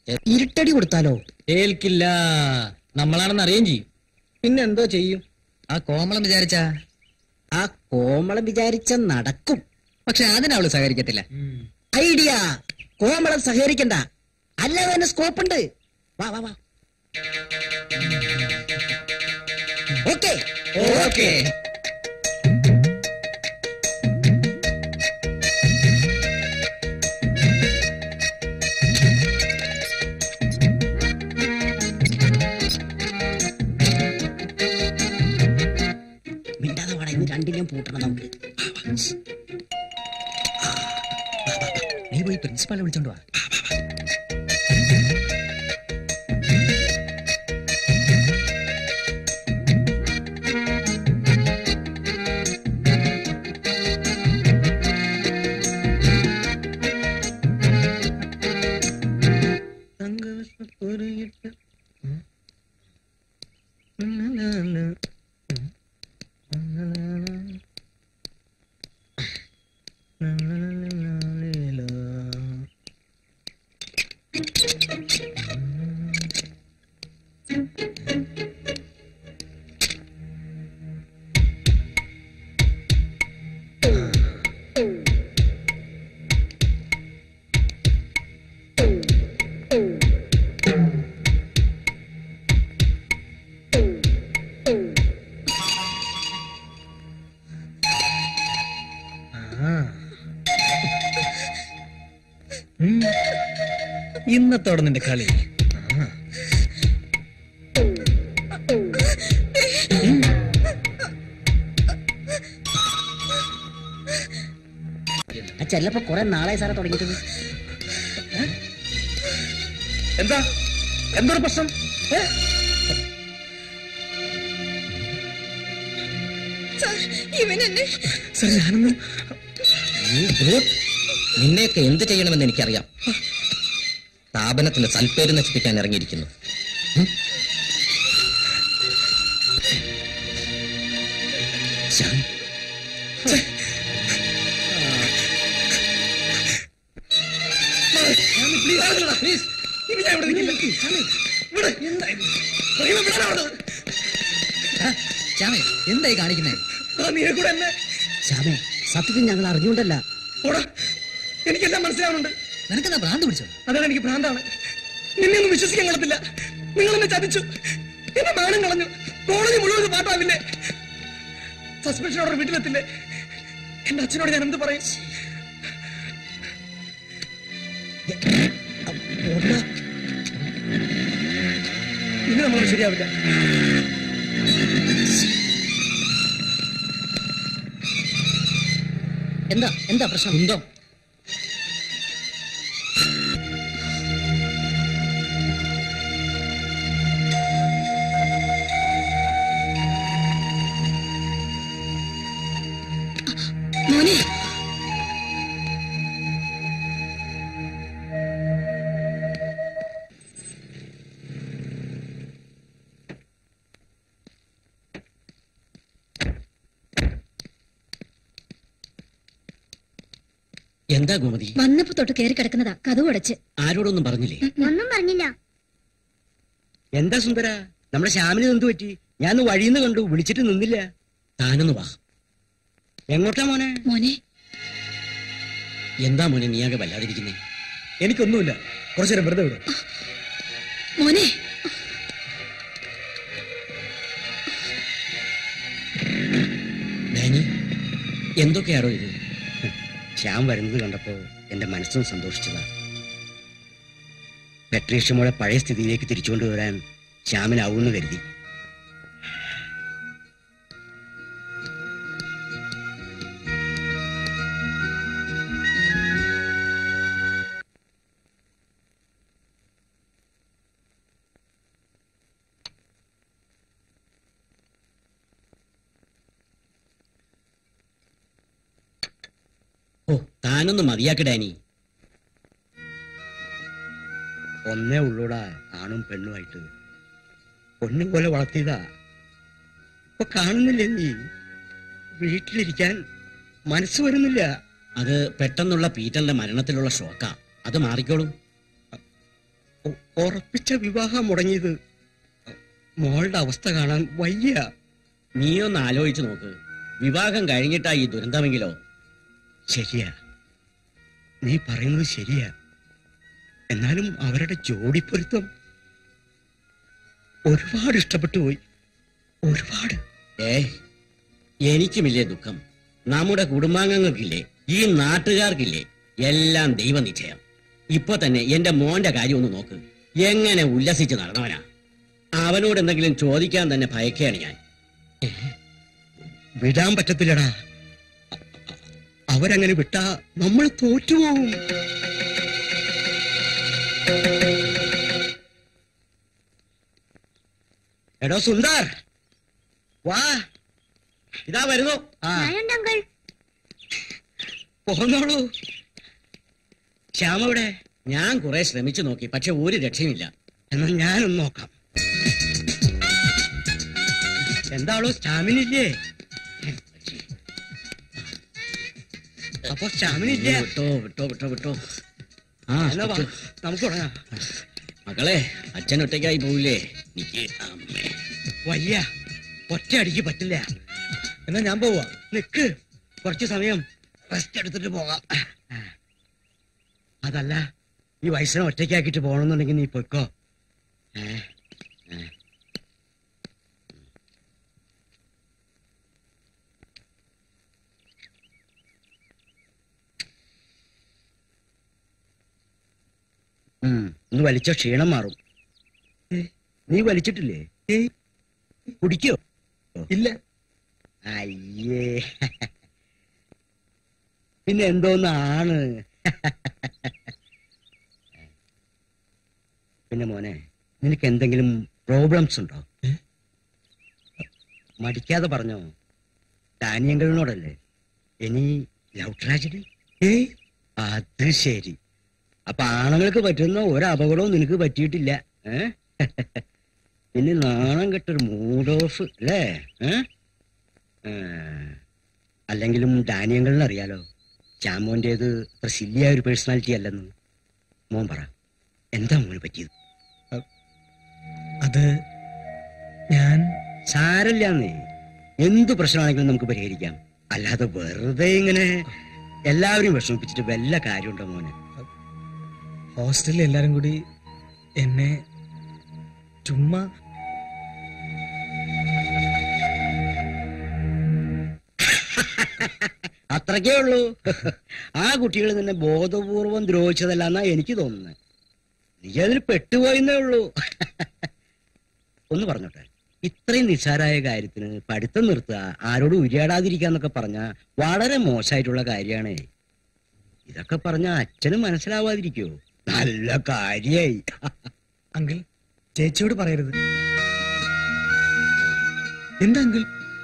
S8: ഇരുട്ടടി കൊടുത്താലോ
S1: ഏൽക്കില്ല നമ്മളാണെന്ന് അറിയുകയും ചെയ്യും
S8: പിന്നെ എന്തോ ചെയ്യും
S12: ആ കോമളം വിചാരിച്ചാ
S8: ആ കോമളം വിചാരിച്ച നടക്കും
S12: പക്ഷെ അതിനവള് സഹകരിക്കത്തില്ല
S8: ഐഡിയ കോമളം സഹകരിക്കണ്ട അല്ലാതെ തന്നെ സ്കോപ്പ് ഉണ്ട് വാ വാ വാ ഓക്കെ
S12: ഓക്കെ
S8: മിണ്ടാതെ വാടാ ഇന്ന് രണ്ടിനെയും പൂട്ടണം നമുക്ക്
S12: നീ പോയി പ്രിൻസിപ്പാളെ വിളിച്ചോണ്ട് വാ
S1: ഇന്നത്തോടെ നിന്റെ കളി
S8: ആ ചെല്ലപ്പോ കുറെ നാളായി സാറെ തുടങ്ങിയിട്ട്
S9: എന്താ എന്തൊരു പ്രശ്നം ഏ?
S6: ഇവൻ എന്നെ
S1: സാർ ഞാനൊന്നും
S11: You brute. നിന്നെയൊക്കെ എന്ത് ചെയ്യണമെന്ന് എനിക്കറിയാം സ്ഥാപനത്തിന്റെ സൽപ്പേര് നശിപ്പിക്കാൻ ഇറങ്ങിയിരിക്കുന്നു ഉം? ശ്യാം,
S9: പ്ലീസ് ആകലടാ, പ്ലീസ്. ഇനി ഞാൻ ഇവിടെ നിൽക്കില്ല. ചാമി, ഇവിടെ. റഹീമ, വിടാനാ അവിടെ.
S12: ശ്യാമേ എന്തായി കാണിക്കുന്നേ
S9: ആ, നീയെ കൂടെ എന്നെ
S8: ശ്യാമേ സത്യത്തിൽ ഞങ്ങൾ അറിഞ്ഞുകൊണ്ടല്ല
S9: ഓടാ എനിക്കെല്ലാം മനസ്സിലാവുന്നുണ്ട്
S12: നിനക്കെന്താ ഭ്രാന്ത് പിടിച്ചോ
S9: അതാണ് എനിക്ക് ഭ്രാന്താണ് നിന്നെ ഒന്നും വിശ്വസിക്കാൻ കൊള്ളത്തില്ല നിങ്ങൾ എന്നെ ചതിച്ചു എന്നെ മാനം കളഞ്ഞു കോളേജ് മുഴുവൻ ഇത് പാട്ടാവില്ലേ സസ്പെൻഷൻ ഓർഡർ വീട്ടിലെത്തില്ലേ എന്റെ അച്ഛനോട് ഞാൻ എന്ത് പറയും ഇനി നമ്മളോട് ശരിയാവില്ല
S8: എന്താ എന്താ പ്രശ്നം
S11: കുന്തം
S4: മോനെ
S3: എന്താ ഗോമതി
S4: വന്നപ്പോ തൊട്ട് കയറി കിടക്കുന്നതാ കഥവ് അടച്ച്
S3: ആരോടൊന്നും പറഞ്ഞില്ലേ
S4: ഒന്നും പറഞ്ഞില്ല
S8: എന്താ സുന്ദര നമ്മുടെ ശ്യാമിന് എന്ത് പറ്റി ഞാൻ വഴിന്ന് കണ്ടു വിളിച്ചിട്ട് നിന്നില്ല
S3: താനൊന്ന് വാ
S8: എങ്ങോട്ടാ മോനെ
S4: മോനെ
S3: എന്താ മോനെ നീയാകെ വല്ലാതിരിക്കുന്നേ
S2: എനിക്കൊന്നുമില്ല കുറച്ചു നേരം വെറുതെ വിടും
S4: മോനെ
S3: ഡാനി എന്തൊക്കെയാണോ ഇത്
S8: ശ്യാം വരുന്നത് കണ്ടപ്പോ എന്റെ മനസ്സും സന്തോഷിച്ചതാ പെട്രീഷ്യമോളെ പഴയ സ്ഥിതിയിലേക്ക് തിരിച്ചുകൊണ്ടുവരാൻ ശ്യാമിനാവൂന്ന് കരുതി
S3: ഓ താനൊന്ന് മതിയാക്കി ഡാനി
S8: ഒന്നേ ഉള്ളൂടാ ആണും പെണ്ണുമായിട്ട് പൊന്നും പോലെ വളർത്തിയതാ ഇപ്പൊ കാണുന്നില്ലേ നീ വീട്ടിലിരിക്കാൻ മനസ്സ് വരുന്നില്ല
S3: അത് പെട്ടെന്നുള്ള പീറ്ററിന്റെ മരണത്തിലുള്ള ഷോക്കാ അത് മാറിക്കോളും
S8: ഉ- ഉറപ്പിച്ച വിവാഹം മുടങ്ങിയത് മോളുടെ അവസ്ഥ കാണാൻ വയ്യ
S3: നീ ഒന്ന് ആലോചിച്ചു നോക്ക് വിവാഹം കഴിഞ്ഞിട്ടാ ഈ ദുരന്തമെങ്കിലോ
S8: ശരിയാ നീ പറയുന്നത് ശരിയാ എന്നാലും അവരുടെ ജോഡിപ്പൊരുത്തം ഒരുപാട് ഇഷ്ടപ്പെട്ടു പോയി ഒരുപാട്
S3: ഏ എനിക്കുമില്ലേ ദുഃഖം നമ്മുടെ കുടുംബാംഗങ്ങൾക്കില്ലേ ഈ നാട്ടുകാർക്കില്ലേ എല്ലാം ദൈവനിശ്ചയം ഇപ്പൊ തന്നെ എന്റെ മോന്റെ കാര്യം ഒന്ന് നോക്ക് എങ്ങനെ ഉല്ലസിച്ച് നടന്നവനാ അവനോട് എന്തെങ്കിലും ചോദിക്കാൻ തന്നെ ഭയക്കുകയാണ് ഞാൻ
S8: വിടാൻ പറ്റത്തില്ലടാ അ- അ- അവരങ്ങനെ വിട്ടാ നമ്മൾ തോറ്റുപോകും എടോ സുന്ദർ വാ
S3: ഇതാ വരുന്നു
S8: ആ പോന്നോളൂ ശ്യാമവിടെ
S3: ഞാൻ കുറെ ശ്രമിച്ചു നോക്കി പക്ഷെ ഒരു രക്ഷയുമില്ല
S8: എന്നാൽ ഞാനൊന്ന് നോക്കാം എന്താളോ സ്റ്റാമിന ഇല്ലേ അപ്പൊ സ്റ്റാമിന ഇല്ല
S3: വിട്ടോ വിട്ടോ വിട്ടോ വിട്ടോ ആ
S8: എന്നാ വാ, നമുക്ക് തുടങ്ങാം
S3: മകളെ അച്ഛൻ ഒറ്റയ്ക്കായി പോവില്ലേ എനിക്ക് അമ്മേ
S8: വയ്യ ഒറ്റ അടിക്ക് പറ്റില്ല എന്നാ ഞാൻ പോവാ നിക്ക് കുറച്ച് സമയം റെസ്റ്റ് എടുത്തിട്ട് പോകാം അതല്ല ഈ വയസ്സിനെ ഒറ്റയ്ക്കാക്കിട്ട് പോകണമെന്നുണ്ടെങ്കിൽ നീ പൊയ്ക്കോ ഏ? ഏ. ഉം, ഒന്ന് വലിച്ച ക്ഷീണം മാറും നീ വലിച്ചിട്ടില്ലേ കുടിക്കോ ഇല്ല അയ്യേ പിന്നെ എന്തോന്നാണ് പിന്നെ മോനെ നിനക്ക് എന്തെങ്കിലും പ്രോബ്ലംസ് ഉണ്ടോ മടിക്കാതെ പറഞ്ഞോ ഡാനിയങ്കളിനോടല്ലേ ഇനി ലവ് ട്രാജഡി ഏയ് അത് ശരി അപ്പൊ ആണുങ്ങൾക്ക് പറ്റുന്ന ഒരു അപകടവും നിനക്ക് പറ്റിയിട്ടില്ല ഏ പിന്നെ നാണം കെട്ടൊരു മൂഡ് ഓഫ് അല്ലേ ഏ? ഏ. അല്ലെങ്കിലും ഡാനിയങ്ങളിന് അറിയാലോ ചാമോന്റേത് അത്ര സില്ലിയായ ഒരു പേഴ്സണാലിറ്റി അല്ലെന്ന് മോൻ പറ എന്താ മോന് പറ്റിയത്
S9: അത് ഞാൻ
S8: സാരല്ലാന്നേ എന്ത് പ്രശ്നമാണെങ്കിലും നമുക്ക് പരിഹരിക്കാം അല്ലാതെ വെറുതെ ഇങ്ങനെ എല്ലാവരും വിഷമിപ്പിച്ചിട്ട് വല്ല കാര്യമുണ്ടോ മോനെ
S9: ഹോസ്റ്റലിൽ എല്ലാരും കൂടി എന്നെ ചുമ്മാ
S8: അത്രക്കേ ഉള്ളൂ ആ കുട്ടികൾ നിന്നെ ബോധപൂർവം ദ്രോഹിച്ചതല്ലെന്നാ എനിക്ക് തോന്നുന്നത് നീ അതിൽ പെട്ടുപോയെന്നേ ഉള്ളൂ ഒന്ന് പറഞ്ഞോട്ടെ ഇത്രയും നിസ്സാരായ കാര്യത്തിന് പഠിത്തം നിർത്തുക ആരോടും ഉരിയാടാതിരിക്കാന്നൊക്കെ പറഞ്ഞ വളരെ മോശമായിട്ടുള്ള കാര്യമാണേ ഇതൊക്കെ പറഞ്ഞ അച്ഛന് മനസ്സിലാവാതിരിക്കോ നല്ല കാര്യായി
S9: അങ്കിൾ ചേച്ചിയോട് പറയരുത് എന്താ അങ്കിൾ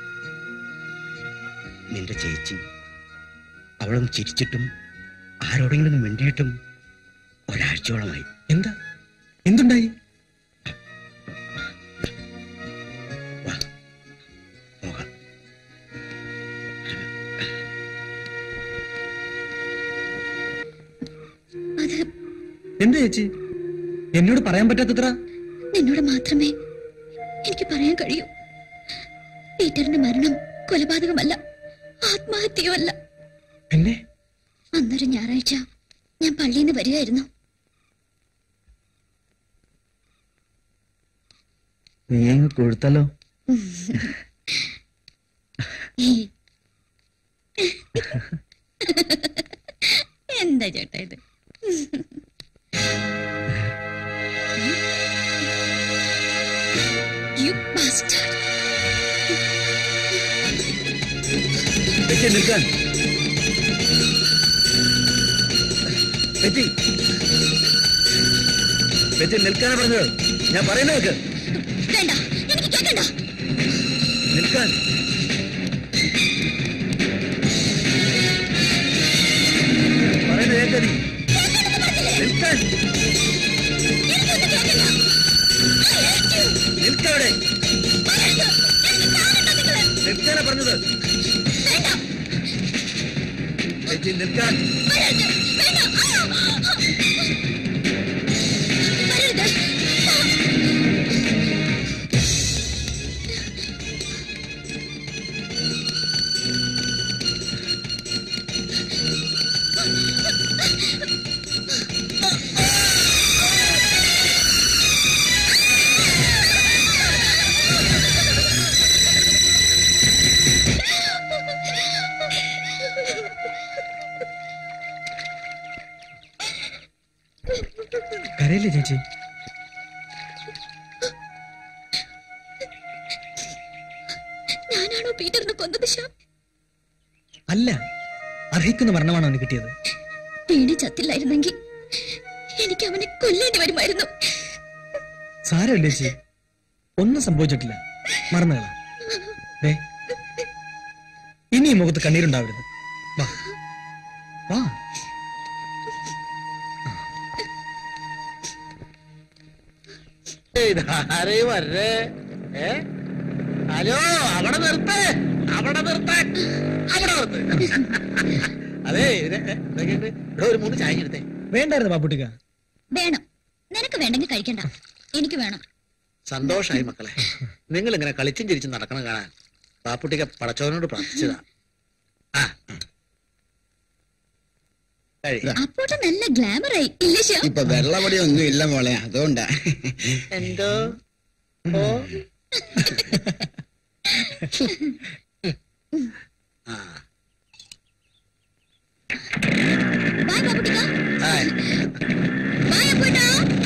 S8: നിന്റെ ചേച്ചി അവളൊന്ന് ചിരിച്ചിട്ടും ആരോടെങ്കിലും ഒന്ന് മിണ്ടിയിട്ടും ഒരാഴ്ചയോളമായി
S9: എന്താ എന്തുണ്ടായി
S8: വാ പോകാം
S4: അത്
S9: എന്താ ചേച്ചി എന്നോട് പറയാൻ പറ്റാത്തത്ര
S4: നിന്നോട് മാത്രമേ എനിക്ക് പറയാൻ കഴിയൂ പീറ്ററിന്റെ മരണം കൊലപാതകമല്ല ആത്മഹത്യയുമല്ല
S9: പിന്നെ
S4: അന്നൊരു ഞായറാഴ്ച ഞാൻ പള്ളിയിൽ നിന്ന് വരികയായിരുന്നു
S9: നീ അങ്ങ് കൊടുത്തല്ലോ
S4: എന്താ ചേട്ടാ ഇത് You bastard.
S9: വെച്ച് നിൽക്കാൻ വെച്ചി വെച്ച് നിൽക്കാനാ പറഞ്ഞത് ഞാൻ പറയുന്ന കേക്ക്
S4: വേണ്ട എനിക്ക് കേൾക്കണ്ട
S9: നിൽക്കാൻ പറയുന്ന കേക്ക നീ നിൽക്കാൻ നിൽക്കവിടെ നിൽക്കാനാ പറഞ്ഞത് വെച്ച് നിൽക്കാൻ
S4: വരരുത്
S9: കരയില്ലേ ചേച്ചി
S4: ഞാനാണോ പീറ്ററിനെ കൊന്നത് ശ്യാം
S9: അല്ല അർഹിക്കുന്ന മരണമാണ് അവന് കിട്ടിയത്
S4: വീണ് ചത്തില്ലായിരുന്നെങ്കിൽ എനിക്ക് അവനെ കൊല്ലേണ്ടി വരുമായിരുന്നു
S9: സാരമില്ല ചേച്ചി ഒന്നും സംഭവിച്ചിട്ടില്ല മറന്നുകള ദേ ഇനി ഈ മുഖത്ത് കണ്ണീരുണ്ടാവരുത് വാ വാ
S3: ആരെയും വരേ ഏ ഹലോ അവിടെ നിർത്തേ അവിടെ നിർത്താൻ അവിടെ നിർത്ത് അതെ ഇത് ഇതൊക്കെയുണ്ട്. ഇവിടെ ഒരു മൂന്ന് ചായ എടുത്തേ
S9: വേണ്ടായിരുന്നു ബാബുട്ടിക്ക
S4: വേണം നിനക്ക് വേണ്ടെങ്കിൽ കഴിക്കണ്ട എനിക്ക് വേണം
S3: സന്തോഷായി മക്കളെ നിങ്ങൾ ഇങ്ങനെ കളിച്ചും ചിരിച്ചും നടക്കണം കാണാൻ പാപ്പുട്ടിക്ക് പടച്ചോനോട് പ്രാർത്ഥിച്ചതാ ആ ഉം. കഴി.
S4: അപ്പോട്ട് നല്ല ഗ്ലാമറായി ഇല്ലേ ശ്യാം
S5: ഇപ്പൊ വെള്ളപൊടി ഒന്നും ഇല്ല മോളെ അതുകൊണ്ടാ
S3: എന്തോ ഓ ആ
S4: ബായ് ബാബുട്ടിക്ക
S3: ഹായ്
S4: ബായ് അപ്പോട്ടാ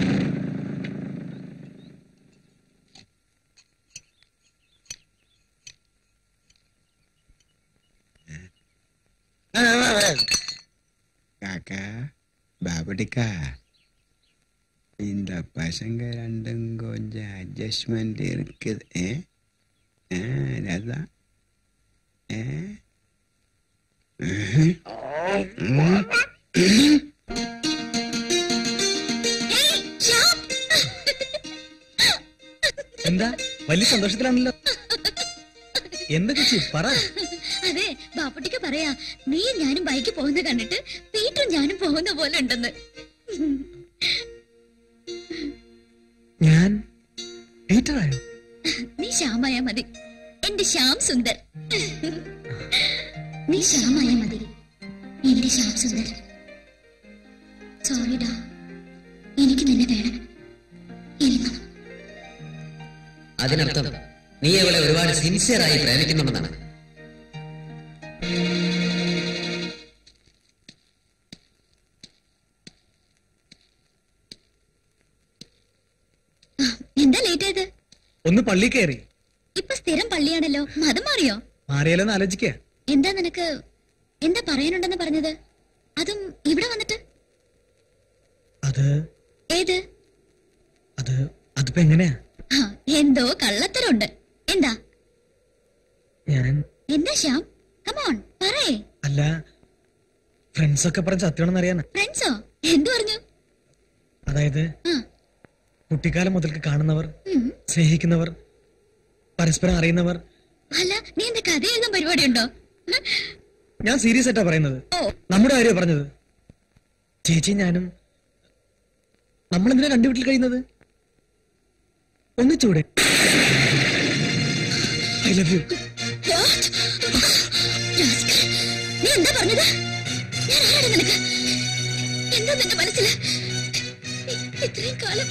S5: காக்கா பாபடிக்கா இந்த பசங்க ரெண்டும் கொஞ்சம் அட்ஜஸ்ட்மெண்ட் இருக்குது ஏ ஆ, அதான் ஏ ம்ஹும். ம்.
S4: ഹേയ്, ശ്യാം
S9: എന്താ വലിയ സന്തോഷത്തിലാണല്ലോ എന്താ ചേച്ചി പറ
S4: അതെ ബാപ്പുട്ടിക്ക് പറയാ നീ ഞാനും ബൈക്കിൽ പോകുന്ന കണ്ടിട്ട് പീറ്ററും ഞാനും പോകുന്ന പോലെ ഉണ്ടെന്ന്
S9: ഞാൻ പീറ്ററായോ
S4: നീ ശ്യാമായ മതി എന്റെ ശ്യാം സുന്ദർ നീ ശ്യാമായ മതി എന്റെ ശ്യാം സുന്ദർ സോറിഡാ എനിക്ക് നിന്നെ വേണം എന്നും
S12: അതിനർത്ഥം നീ അവളെ ഒരുപാട് സിൻസിയറായി പ്രേമിക്കുന്നുണ്ടെന്നാണ്
S4: എന്താ ലേറ്റ് ആയത്
S9: ഒന്ന് പള്ളി കയറി
S4: ഇപ്പൊ സ്ഥിരം പള്ളിയാണല്ലോ മതം മാറിയോ
S9: മാറിയാലോന്ന് ആലോചിക്കുക
S4: എന്താ നിനക്ക് എന്താ പറയാനുണ്ടെന്ന് പറഞ്ഞത് അതും ഇവിടെ വന്നിട്ട്
S9: അത്
S4: ഏത്
S9: അത് അതിപ്പോ എങ്ങനെയാ
S4: ആ, എന്തോ കള്ളത്തരമുണ്ട് എന്താ
S9: ഞാൻ
S4: എന്താ ശ്യാം കമോൺ പറയേ
S9: അല്ല ഫ്രണ്ട്സ് ഒക്കെ പറഞ്ഞ സത്യമാണെന്ന് അറിയാനാ
S4: ഫ്രണ്ട്സോ എന്തു പറഞ്ഞു
S9: അതായത്
S4: ആ,
S9: കുട്ടിക്കാലം മുതൽക്ക് കാണുന്നവർ
S4: ഉം.
S9: സ്നേഹിക്കുന്നവർ പരസ്പരം അറിയുന്നവർ
S4: അല്ല നീ എന്താ കഥ എഴുതാൻ പരിപാടിയുണ്ടോ
S9: ഞാൻ സീരിയസ് ആയിട്ടാ പറയുന്നത്
S4: ഓ
S9: നമ്മുടെ കാര്യമാണ് പറഞ്ഞത് ചേച്ചി ഞാനും നമ്മളെന്തിനാ രണ്ടു വീട്ടിൽ കഴിയുന്നത് ഒന്നിച്ചൂടെ I love you
S4: What? Rascal. നീ എന്താ പറഞ്ഞത് ഞാൻ ആരാണ് നിനക്ക് എന്താ നിന്റെ മനസ്സിൽ ഇത്രയും കാലം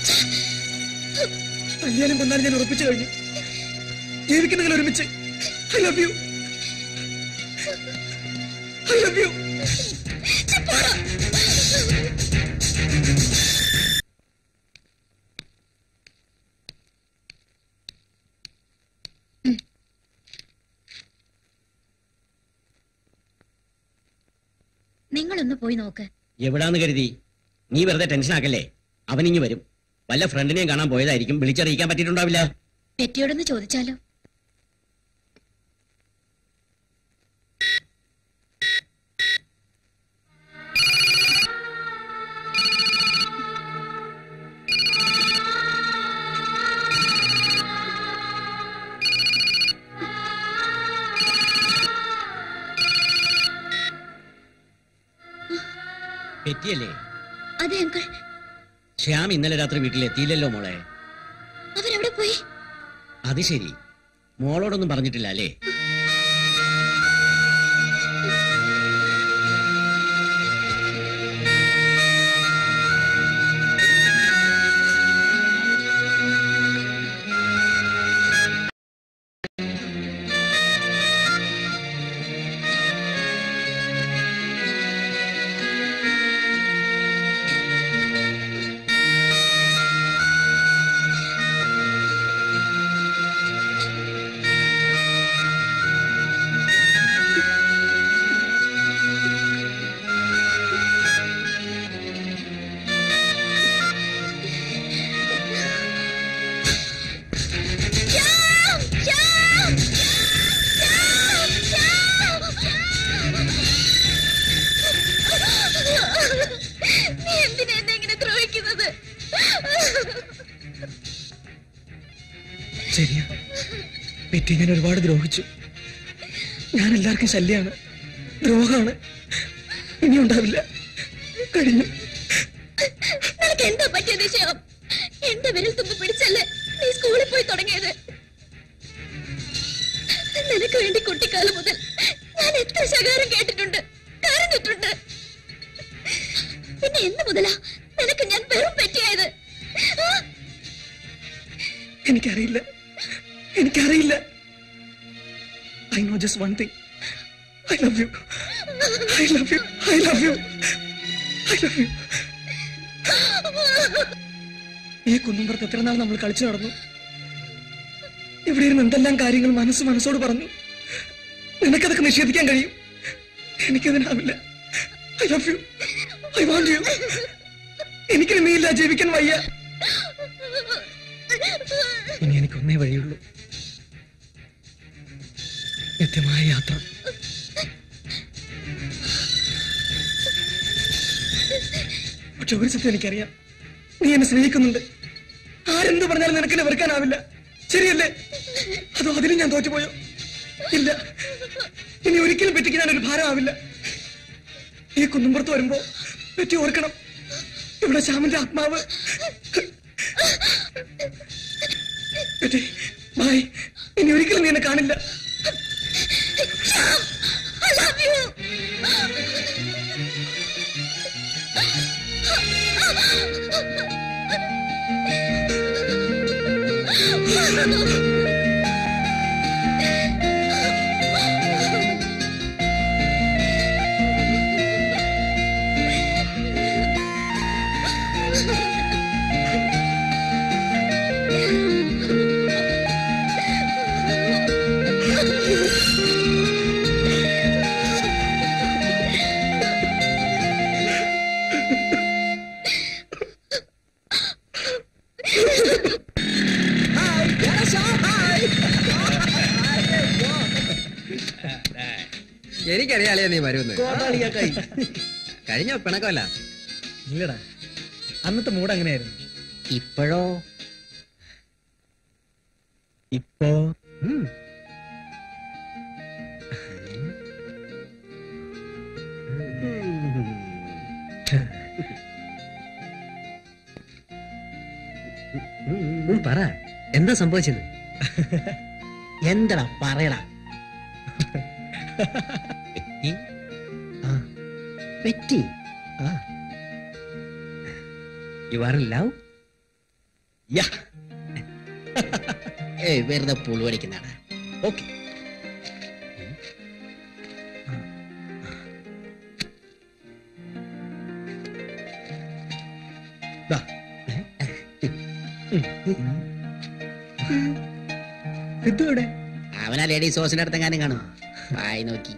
S9: കല്യാണം കൊണ്ടാലും ഞാൻ ഉറപ്പിച്ചു കഴിഞ്ഞു ജീവിക്കുന്നെങ്കിൽ ഒരുമിച്ച് I love you I love you
S4: ഛെ, പോടാ. ഉം. നിങ്ങളൊന്ന് പോയി നോക്ക്
S3: എവിടാന്ന് കരുതി നീ വെറുതെ ടെൻഷൻ ആക്കല്ലേ അവനിങ്ങി വരും വല്ല ഫ്രണ്ടിനെയും കാണാൻ പോയതായിരിക്കും വിളിച്ചറിയിക്കാൻ പറ്റിയിട്ടുണ്ടാവില്ല
S4: പെറ്റിയോടൊന്ന് ചോദിച്ചാലോ
S3: പറ്റിയല്ലേ
S4: അതെ അങ്കിൾ
S3: ശ്യാം ഇന്നലെ രാത്രി വീട്ടിലെത്തിയില്ലല്ലോ മോളെ
S4: അവരെവിടെ പോയി
S3: അത് ശരി മോളോടൊന്നും പറഞ്ഞിട്ടില്ല അല്ലേ
S9: ശരിയാ പെറ്റി ഞാൻ ഒരുപാട് ദ്രോഹിച്ചു ഞാൻ എല്ലാവർക്കും ശല്യാണ് ദ്രോഹമാണ് ഇനി ഉണ്ടാവില്ല കഴിഞ്ഞു
S4: നിനക്ക് എന്താ പറ്റിയത് ശ്യാം എന്റെ വിരൽ തുമ്പ് പിടിച്ചല്ലേ നീ സ്കൂളിൽ പോയി തുടങ്ങിയത് നിനക്ക് വേണ്ടി കുട്ടിക്കാലം മുതൽ ഞാൻ എത്ര ശകാരം കേട്ടിട്ടുണ്ട് കരഞ്ഞിട്ടുണ്ട് പിന്നെ എന്ന് മുതലാ നിനക്ക് ഞാൻ വെറും പറ്റിയായത് ആ?
S9: എനിക്കറിയില്ല എനിക്കറിയില്ല I know just one thing I love you I love you I love you I love you ഈ കുന്നുംപുറത്ത് എത്ര നാൾ നമ്മൾ കളിച്ചു നടന്നു ഇവിടെ ഇരുന്ന് എന്തെല്ലാം കാര്യങ്ങൾ മനസ്സ് മനസ്സോട് പറഞ്ഞു നിനക്കതൊക്കെ നിഷേധിക്കാൻ കഴിയും എനിക്കതിനാവില്ല I love you I want you എനിക്ക് നീയില്ല ജീവിക്കാൻ വയ്യ ഇനി എനിക്കൊന്നേ വഴിയുള്ളൂ നിത്യമായ യാത്ര പക്ഷെ ഒരു സത്യം എനിക്കറിയാം നീ എന്നെ സ്നേഹിക്കുന്നുണ്ട് ആരെന്ത് പറഞ്ഞാലും നിനക്കെന്നെ വെറുക്കാനാവില്ല ശരിയല്ലേ അതോ അതിലും ഞാൻ തോറ്റുപോയോ ഇല്ല ഇനി ഒരിക്കലും പെറ്റിക്ക് ഞാനൊരു ഭാരമാവില്ല ഈ കുന്നുംപുറത്ത് വരുമ്പോ പറ്റി ഓർക്കണം ഇവിടെ ശ്യാമിന്റെ ആത്മാവ് പെറ്റി ബായ് ഇനി ഒരിക്കലും നീ എന്നെ കാണില്ല
S4: I love you.
S12: എനിക്കറിയാലേ നീ വരുമെന്ന് കഴിഞ്ഞ പിണക്കമല്ല
S9: ഇല്ലടാ അന്നത്തെ മൂഡ് അങ്ങനെയായിരുന്നു
S11: ഇപ്പോഴോ
S9: ഇപ്പോ
S12: ഉം, പറ എന്താ സംഭവിച്ചത്
S3: എന്തടാ പറയടാ
S12: പെറ്റി യു ആർ ലവ്
S3: ഏയ് വെറുതെ പുളുവടിക്കുന്നതാണ്
S9: ഓക്കെ സിദ്ധുവിടെ
S3: അവനാ ലേഡീസ് ഹോസിന്റെ അടുത്തെങ്ങാനും കാണും വായി നോക്കി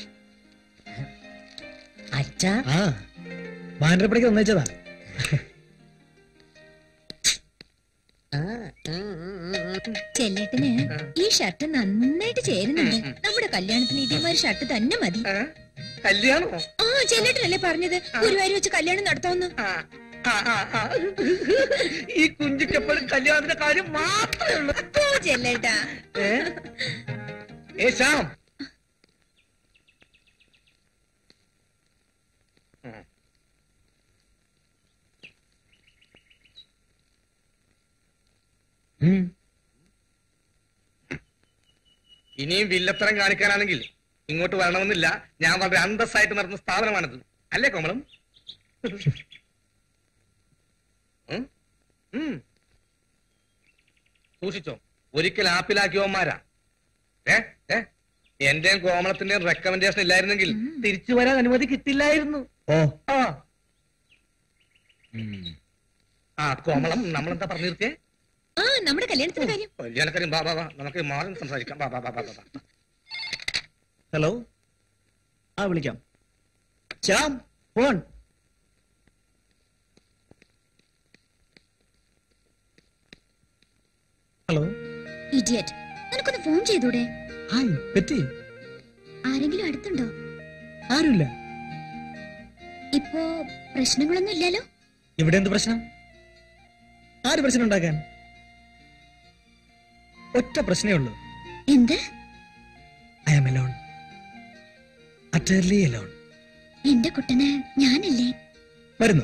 S6: അച്ഛാ
S9: ആ മാനരപ്പടിക്ക് തന്നേച്ചതാ
S6: ചെല്ലേട്ടന് ഈ ഷർട്ട് നന്നായിട്ട് ചേരുന്നുണ്ട് നമ്മുടെ കല്യാണത്തിന് ഇതേമാതിരി ഷർട്ട് തന്നെ മതി
S9: കല്യാണോ
S6: ആ ചെല്ലേട്ടനല്ലേ പറഞ്ഞത് ഗുരുവായൂർ വെച്ച് കല്യാണം നടത്താമെന്ന്
S9: ഈ കുഞ്ചിക്കെപ്പോഴും കല്യാണത്തിന്റെ കാര്യം മാത്രമേ ഉള്ളൂ
S6: പോ ചെല്ലേട്ടാ
S9: ഏ? ഏ ശ്യാം ഇനിയും വില്ലത്തരം കാണിക്കാനാണെങ്കിൽ ഇങ്ങോട്ട് വരണമെന്നില്ല ഞാൻ വളരെ അന്തസ്സായിട്ട് നടന്ന സ്ഥാപനമാണിത് അല്ലേ കോമളം ഉം? ഉം. സൂക്ഷിച്ചോ ഒരിക്കൽ ആപ്പിലാക്കിയവന്മാരാ ഏ ഏ എന്റെയും കോമളത്തിന്റെയും റെക്കമെൻഡേഷൻ ഇല്ലായിരുന്നെങ്കിൽ തിരിച്ചു വരാൻ അനുമതി കിട്ടില്ലായിരുന്നു ഓ ആ ആ കോമളം നമ്മളെന്താ പറഞ്ഞു നിർത്തിയേ
S6: ആ നമ്മുടെ കല്യാണത്തിന്റെ കാര്യം
S2: കല്യാണക്കാരും ബാ ബാ ബാ നമുക്ക് മാറി സംസാരിക്കാം ബാ ബാ ബാ ബാ ബാ ബാ
S9: ഹലോ ആ വിളിക്കാം ശ്യാം ഫോൺ ഹലോ
S4: ഇഡിയറ്റ് നിനക്കൊന്ന് ഫോൺ ചെയ്തൂടെ
S9: ഹായ് പെറ്റി
S4: ആരെങ്കിലും അടുത്തുണ്ടോ
S9: ആരുമില്ല
S4: ഇപ്പോ പ്രശ്നങ്ങളൊന്നും ഇല്ലല്ലോ
S9: ഇവിടെ എന്ത് പ്രശ്നം ആര് പ്രശ്നം ഉണ്ടാക്കാൻ ഒറ്റ പ്രശ്നമേ ഉള്ളൂ
S4: എന്ത്
S9: I am alone utterly alone
S4: എന്റെ കുട്ടന് ഞാനല്ലേ
S9: വരുന്നു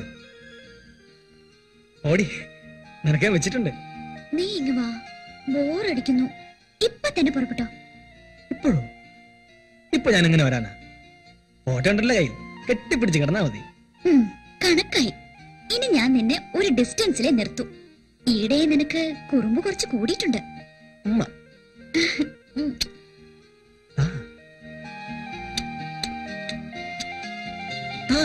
S9: ഓടി നിനക്ക് ഞാൻ വെച്ചിട്ടുണ്ട്
S4: നീ ഇങ്ങ് വാ ബോറടിക്കുന്നു ഇപ്പൊ തന്നെ പുറപ്പെട്ടോ
S9: ഇപ്പോഴോ ഇപ്പൊ ഞാൻ എങ്ങനെ വരാനാ ഫോട്ടോ ഉണ്ടല്ലോ കയ്യിൽ കെട്ടിപ്പിടിച്ച് കിടന്നാ മതി
S4: ഉം, കണക്കായി ഇനി ഞാൻ നിന്നെ ഒരു ഡിസ്റ്റൻസിലെ നിർത്തൂ ഈടെ നിനക്ക് കുറുമ്പ് കുറച്ച് കൂടിയിട്ടുണ്ട്
S9: ഉമ്മ
S4: ഉം.
S9: ആ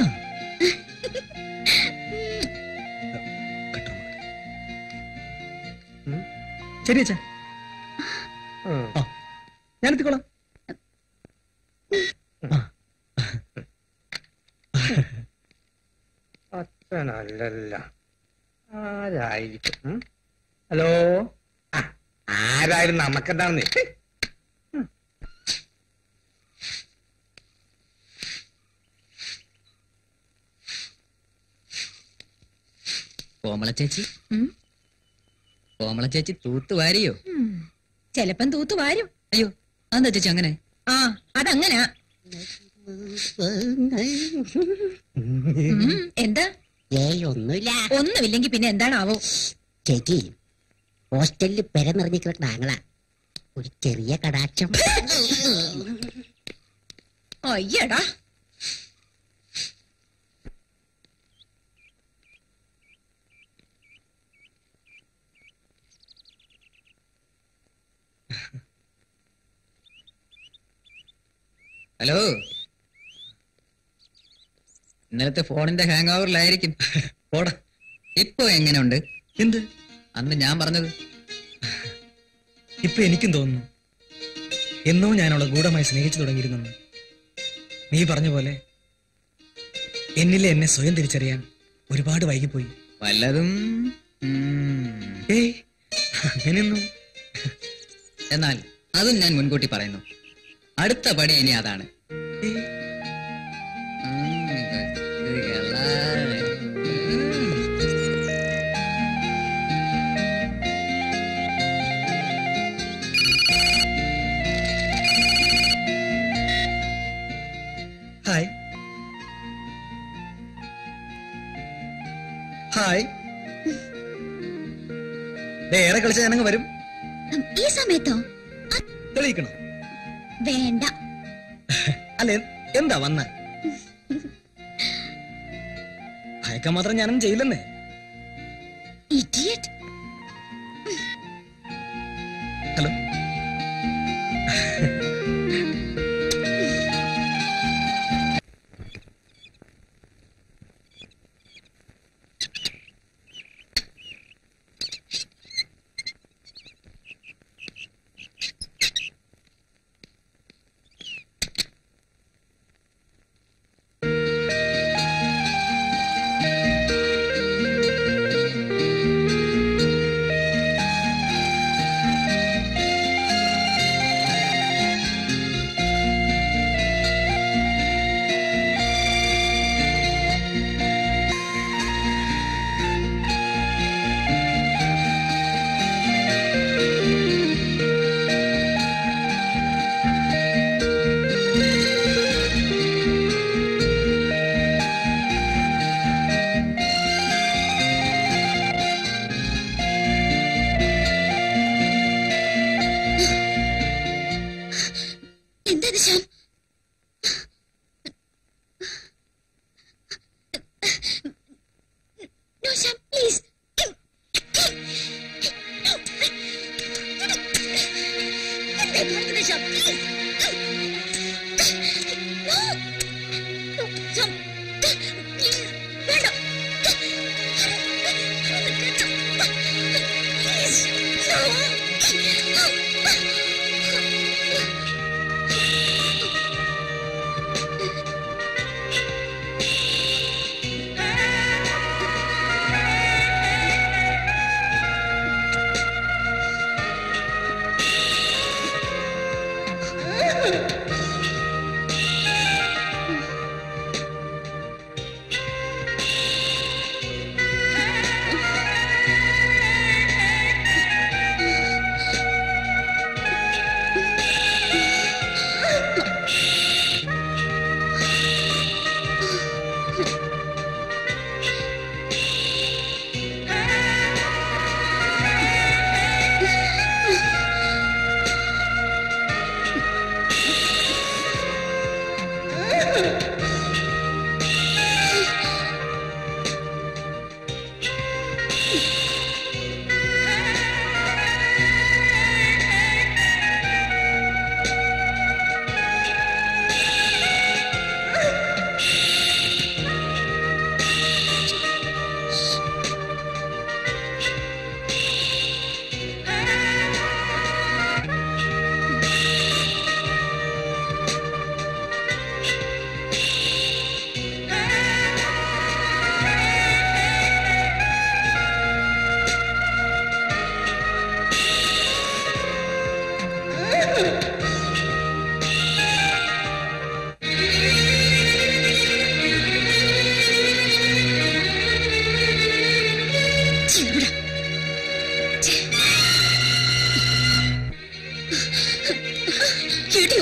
S9: ശരി അച്ഛാ ആ ഞാൻ എത്തിക്കോളാം
S10: അച്ഛനല്ലല്ല ആരായിരിക്കും ഉം? ഹലോ ആ, ആരായാലും നമുക്കെന്താണെന്ന്
S12: കോമള ചേച്ചി
S6: ഉം?
S12: കോമള ചേച്ചി തൂത്ത് വാരിയോ
S6: ഉം. ചെലപ്പം തൂത്തു വാരും
S12: അയ്യോ അതെന്താ ചേച്ചി അങ്ങനെ
S6: ആ അതങ്ങനാ ഉം, എന്താ
S13: ഏയ് ഒന്നുമില്ല
S6: ഒന്നുമില്ലെങ്കി പിന്നെ എന്താണാവോ
S13: ചേച്ചി ഹോസ്റ്റലിൽ പെര നിറഞ്ഞിരിക്കുന്ന താങ്കളാ ഒരു ചെറിയ കടാക്ഷം
S6: അയ്യടാ
S12: ഹലോ ഇന്നലത്തെ ഫോണിന്റെ ഹാങ് ഓവറിലായിരിക്കും
S9: പോടാ
S12: ഇപ്പൊ എങ്ങനെയുണ്ട്
S9: എന്ത്
S12: അന്ന് ഞാൻ പറഞ്ഞത്
S9: ഇപ്പൊ എനിക്കും തോന്നുന്നു എന്നോ ഞാൻ അവളെ ഗൂഢമായി സ്നേഹിച്ചു തുടങ്ങിയിരുന്നു നീ പറഞ്ഞ പോലെ എന്നിലെ എന്നെ സ്വയം തിരിച്ചറിയാൻ ഒരുപാട് വൈകിപ്പോയി
S12: വല്ലതും ഉം.
S9: ഏയ് അങ്ങനെയൊന്നും
S12: എന്നാൽ അതും ഞാൻ മുൻകൂട്ടി പറയുന്നു അടുത്ത പടി ഇനി അതാണ്
S9: ഏയ്,
S12: ഉം, ഇത് കേളാ. ഉം.
S9: ഹായ് ഹായ് ദേ, ഏറെ കളിച്ച ഞാനങ്ങ് വരും
S4: ഉം, ഈ സമയത്തോ
S9: തെളിയിക്കണം
S4: വേണ്ട
S9: അല്ല എ- എന്താ വന്ന ഭയക്കാൻ മാത്രം ഞാനൊന്നും ചെയ്യില്ലെന്നേ
S4: ഇഡിയറ്റ്
S9: ഹലോ
S4: എന്താ നിശാം No, Sham, please. എന്നെ മറക്കരുത്, Shyam, please. No. No, Shyam. Please, വേണ്ട. Please.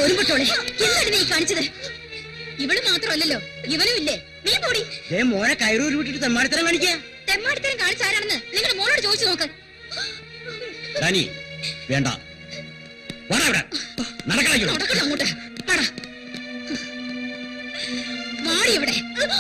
S4: ഒരുപട്ടോളെ എന്താണ് നീ കാണിച്ചത് ഇവള് മാത്രമല്ലല്ലോ ഇവനും ഇല്ലേ നീ പോടി
S3: ഏ മോനെ കയറൂരി വിട്ടിട്ട് തെമ്മാടിത്തരം കാണിക്കാ
S4: തെമ്മാടിത്തരം കാണിച്ച ആരാണെന്ന് നിങ്ങൾ മോളോട് ചോദിച്ചു നോക്ക്
S3: ഡാനി വേണ്ട വാടാ ഇവിടെ നടക്കണോ
S4: നടക്കണം അങ്ങോട്ട് പാടാ മാടി ഇവിടെ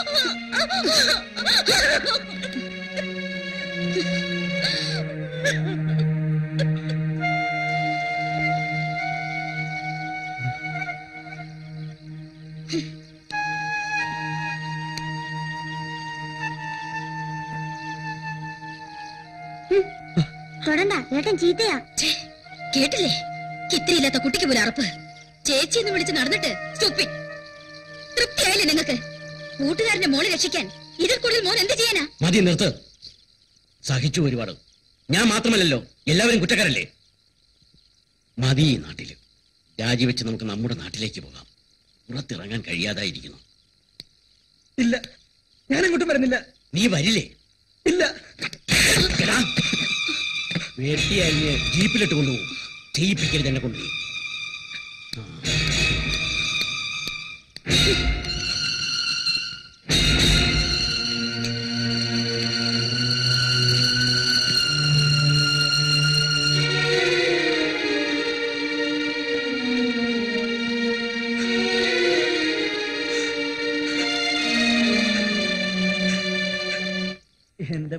S14: തൊടണ്ട ഏട്ടൻ ചീത്തയാ
S4: ഛേ, കേട്ടില്ലേ ഇത്രയില്ലാത്ത കുട്ടിക്ക് പോലും അറപ്പ് ചേച്ചി എന്ന് വിളിച്ച് നടന്നിട്ട് stupid. തൃപ്തിയായില്ലേ നിങ്ങൾക്ക് കൂട്ടുകാരന്റെ മോളെ രക്ഷിക്കാൻ ഇതിൽ കൂടുതൽ മോൻ എന്ത് ചെയ്യാനാ
S3: മതി നിർത്ത് സഹിച്ചു ഒരുപാട് ഞാൻ മാത്രമല്ലല്ലോ എല്ലാവരും കുറ്റക്കാരല്ലേ മതി ഈ നാട്ടില് രാജിവെച്ച് നമുക്ക് നമ്മുടെ നാട്ടിലേക്ക് പോകാം പുറത്തിറങ്ങാൻ കഴിയാതായിരിക്കുന്നു
S9: ഇല്ല ഞാൻ അങ്ങോട്ടും വരുന്നില്ല
S3: നീ വരില്ലേ
S9: ഇല്ല
S3: എടാ, വെട്ടിയരിഞ്ഞ് ജീപ്പിലിട്ട് കൊണ്ടുപോകും ചെയ്യിപ്പിക്കരുത് എന്നെ കൊണ്ട്
S1: എന്റെ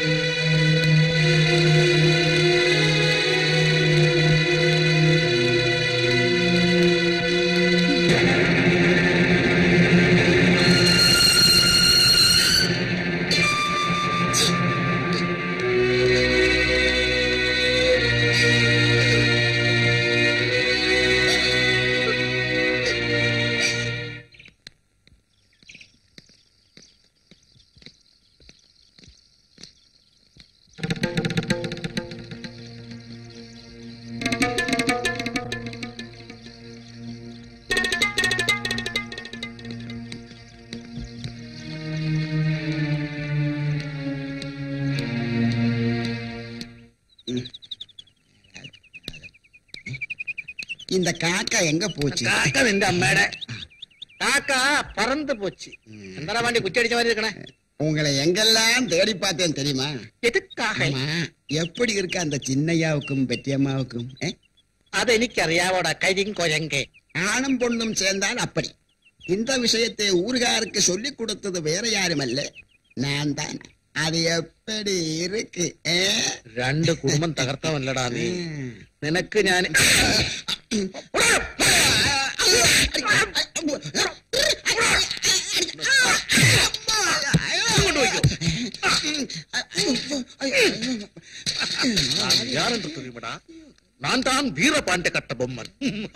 S5: இந்த காக்கா எங்க போச்சு
S10: കാക്ക നിന്റെ അമ്മയുടെ കാക്ക പറന്ന് പോച്ച് എന്താ വേണ്ടി കുറ്റടിച്ച മാതിരി ഇരിക്കണേ
S5: உங்களை எங்கெல்லாம் தேடி பார்த்தேன் தெரியுமா
S10: എതുക്കാக
S5: ஆமா எப்படி இருக்கு அந்த சின்னையாவுக்கும் பெட்டியம்மாவுக்கும் ஏ?
S10: അതെനിക്കറിയാവോടാ കരിങ്കൊരങ്കെ
S5: ஆணும் பொண்ணும் சேர்ந்தால் அப்படி இந்த விஷயத்தை ஊருகாருக்கு சொல்லிக் கொடுத்தது வேற யாருமல்ல நான் தான் அது எப்படி இருக்கு ஏ?
S10: രണ്ട് കുടുംബം തകർത്തവല്ലടാ നീ നിനക്ക് ഞാൻ நான் யார் என்று தெரியுமடா நான் தான் வீரபாண்ட கட்ட பொம்மன்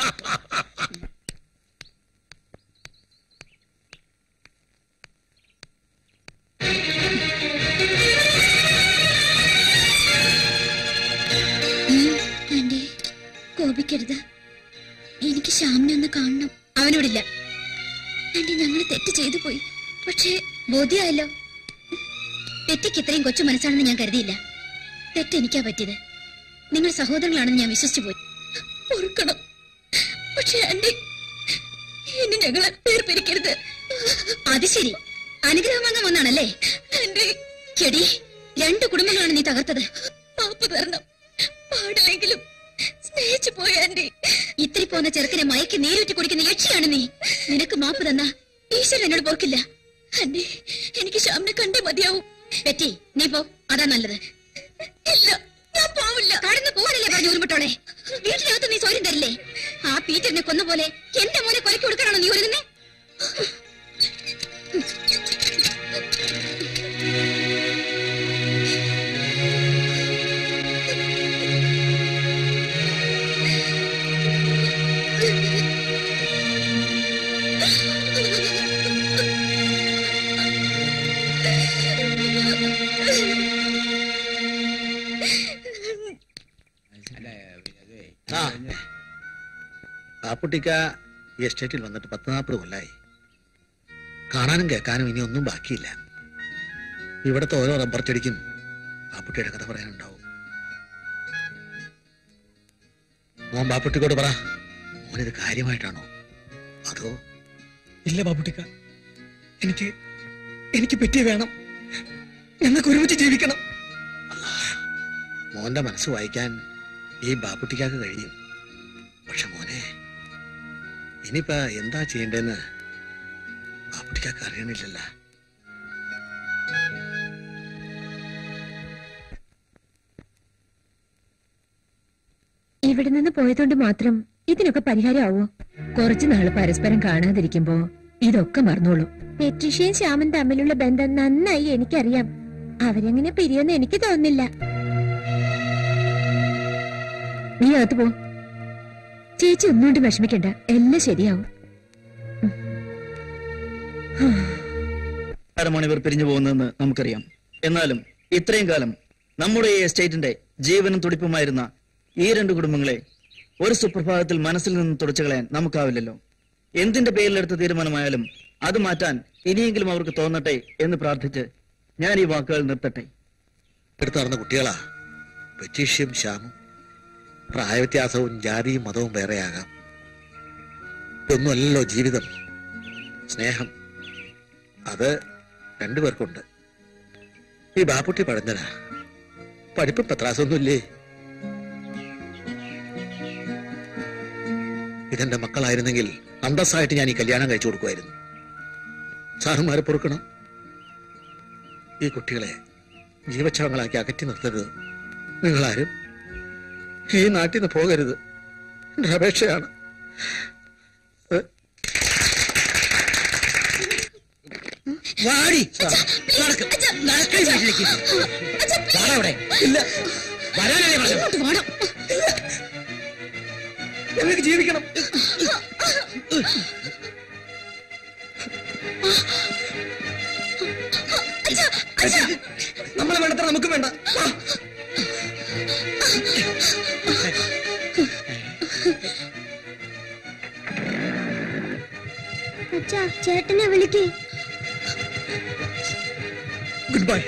S4: ആന്റി കോപിക്കരുത് എനിക്ക് ശ്യാമിനെ ഒന്ന് കാണണം അവനോടില്ല ആന്റി ഞങ്ങൾ തെറ്റ് ചെയ്തു പോയി പക്ഷേ ബോധ്യമായല്ലോ തെറ്റിക്ക് ഇത്രയും കൊച്ചു മനസ്സാണെന്ന് ഞാൻ കരുതിയില്ല തെറ്റ് എനിക്കാ പറ്റിയത് നിങ്ങൾ സഹോദരങ്ങളാണെന്ന് ഞാൻ വിശ്വസിച്ചു പോയി ഓർക്കണം പക്ഷേ ആന്റി ഇനി ഞങ്ങളെ വേർപിരിക്കരുത് അത് ശരി അനുഗ്രഹം വാങ്ങാൻ വന്നാണല്ലേ ആന്റി ചെടി രണ്ട് കുടുംബങ്ങളാണ് നീ തകർത്തത് മാപ്പ് തരണം പാടില്ലെങ്കിലും സ്നേഹിച്ചു പോയ ആന്റി ഇത്തിരി പോന്ന ചെറുക്കനെ മയക്കി നീരൂറ്റി കുടിക്കുന്ന യക്ഷിയാണ് നീ നിനക്ക് മാപ്പ് തന്ന ഈശ്വരൻ എന്നോട് പോർക്കില്ല ആന്റി എനിക്ക് ശ്യാമിനെ കണ്ടേ മതിയാവും പറ്റി നീ പോ അതാ നല്ലത് ഇല്ല ഞാൻ പോവില്ല കടന്നു പോകാനല്ലേ പറഞ്ഞു ഉരുമിട്ടോളെ വീട്ടിനകത്ത് നീ സ്വയം തരില്ലേ ആ പീറ്ററിനെ കൊന്ന പോലെ എന്റെ മോനെ കൊലക്കി കൊടുക്കാനാണോ നീ ഒരുങ്ങുന്നേ
S10: ആ പാപ്പുട്ടിക്ക ഈ എസ്റ്റേറ്റിൽ വന്നിട്ട് പത്ത് നാൽപ്പത് കൊല്ലായി കാണാനും കേൾക്കാനും ഇനി ഒന്നും ബാക്കിയില്ല ഇവിടുത്തെ ഓരോ റബ്ബർ ചെടിക്കും പാപ്പുട്ടിയുടെ കഥ പറയാനുണ്ടാവും മോൻ പാപ്പുട്ടിക്കോട് പറ മോനിത് കാര്യമായിട്ടാണോ അതോ
S9: ഇല്ല ബാബുട്ടിക്ക എനിക്ക് എനിക്ക് പറ്റിയ വേണം ഞങ്ങൾക്ക് ഒരുമിച്ച് ജീവിക്കണം
S10: മോന്റെ മനസ്സ് വായിക്കാൻ ഈ ബാപ്പുട്ടിക്കാക്ക് കഴിയും പക്ഷെ മോനെ ഇനിയിപ്പ എന്താ ചെയ്യേണ്ടതെന്ന് ബാപ്പുട്ടിക്കാക്ക് അറിയണില്ലല്ല
S6: ഇവിടെ നിന്ന് പോയതുകൊണ്ട് മാത്രം ഇതിനൊക്കെ പരിഹാരമാവോ കുറച്ചു നാള് പരസ്പരം കാണാതിരിക്കുമ്പോ ഇതൊക്കെ മറന്നോളൂ പെട്രിഷ്യയും ശ്യാമൻ തമ്മിലുള്ള ബന്ധം നന്നായി എനിക്കറിയാം അവരെങ്ങനെ പിരിയെന്ന് എനിക്ക് തോന്നുന്നില്ല നീ അകത്ത് പോ ചേച്ചി ഒന്നുകൊണ്ട് വിഷമിക്കണ്ട എല്ലാം ശരിയാവും
S1: ആരമാണ് ഇവർ പിരിഞ്ഞു പോകുന്നതെന്ന് നമുക്കറിയാം എന്നാലും ഇത്രയും കാലം നമ്മുടെ ഈ എസ്റ്റേറ്റിന്റെ ജീവനും തുടിപ്പുമായിരുന്ന ഈ രണ്ട് കുടുംബങ്ങളെ ഒരു സുപ്രഭാതത്തിൽ മനസ്സിൽ നിന്ന് തുടച്ചു കളയാൻ നമുക്കാവില്ലല്ലോ എന്തിന്റെ പേരിലെടുത്ത തീരുമാനമായാലും അത് മാറ്റാൻ ഇനിയെങ്കിലും അവർക്ക് തോന്നട്ടെ എന്ന് പ്രാർത്ഥിച്ച് ഞാൻ ഈ വാക്കുകൾ നിർത്തട്ടെ
S10: എടുത്തു നടന്ന കുട്ടികളാ പെറ്റീഷ്യം ശ്യാമും പ്രായവ്യത്യാസവും ജാതിയും മതവും വേറെയാകാം ഇതൊന്നുമല്ലല്ലോ ജീവിതം സ്നേഹം അത് രണ്ടുപേർക്കുണ്ട് ഈ ബാപ്പുട്ടി പഴഞ്ഞനാ പഠിപ്പ് പത്രാസൊന്നുമില്ലേ ഇതെന്റെ മക്കളായിരുന്നെങ്കിൽ അന്തസ്സായിട്ട് ഞാൻ ഈ കല്യാണം കഴിച്ചു കൊടുക്കുമായിരുന്നു സാറുമാരെ പൊറുക്കണം ഈ കുട്ടികളെ ജീവച്ഛവങ്ങളാക്കി അകറ്റി നിർത്തരുത് നിങ്ങളാരും ഈ നാട്ടിൽ നിന്ന് പോകരുത് എന്റെ അപേക്ഷയാണ് ഏ,
S3: വാടി നടക്ക് നടക്ക് ഈ വീട്ടിലേക്ക് വാടാ ഇവിടെ
S9: ഇല്ല
S3: വരാനല്ലേ പറഞ്ഞു
S9: ഞങ്ങൾക്ക് ജീവിക്കണം നമ്മളെ വേണ്ടത്ര നമുക്ക് വേണ്ട വാ.
S14: അച്ഛാ ചേട്ടനെ വിളിക്കേ
S9: ഗുഡ് ബൈ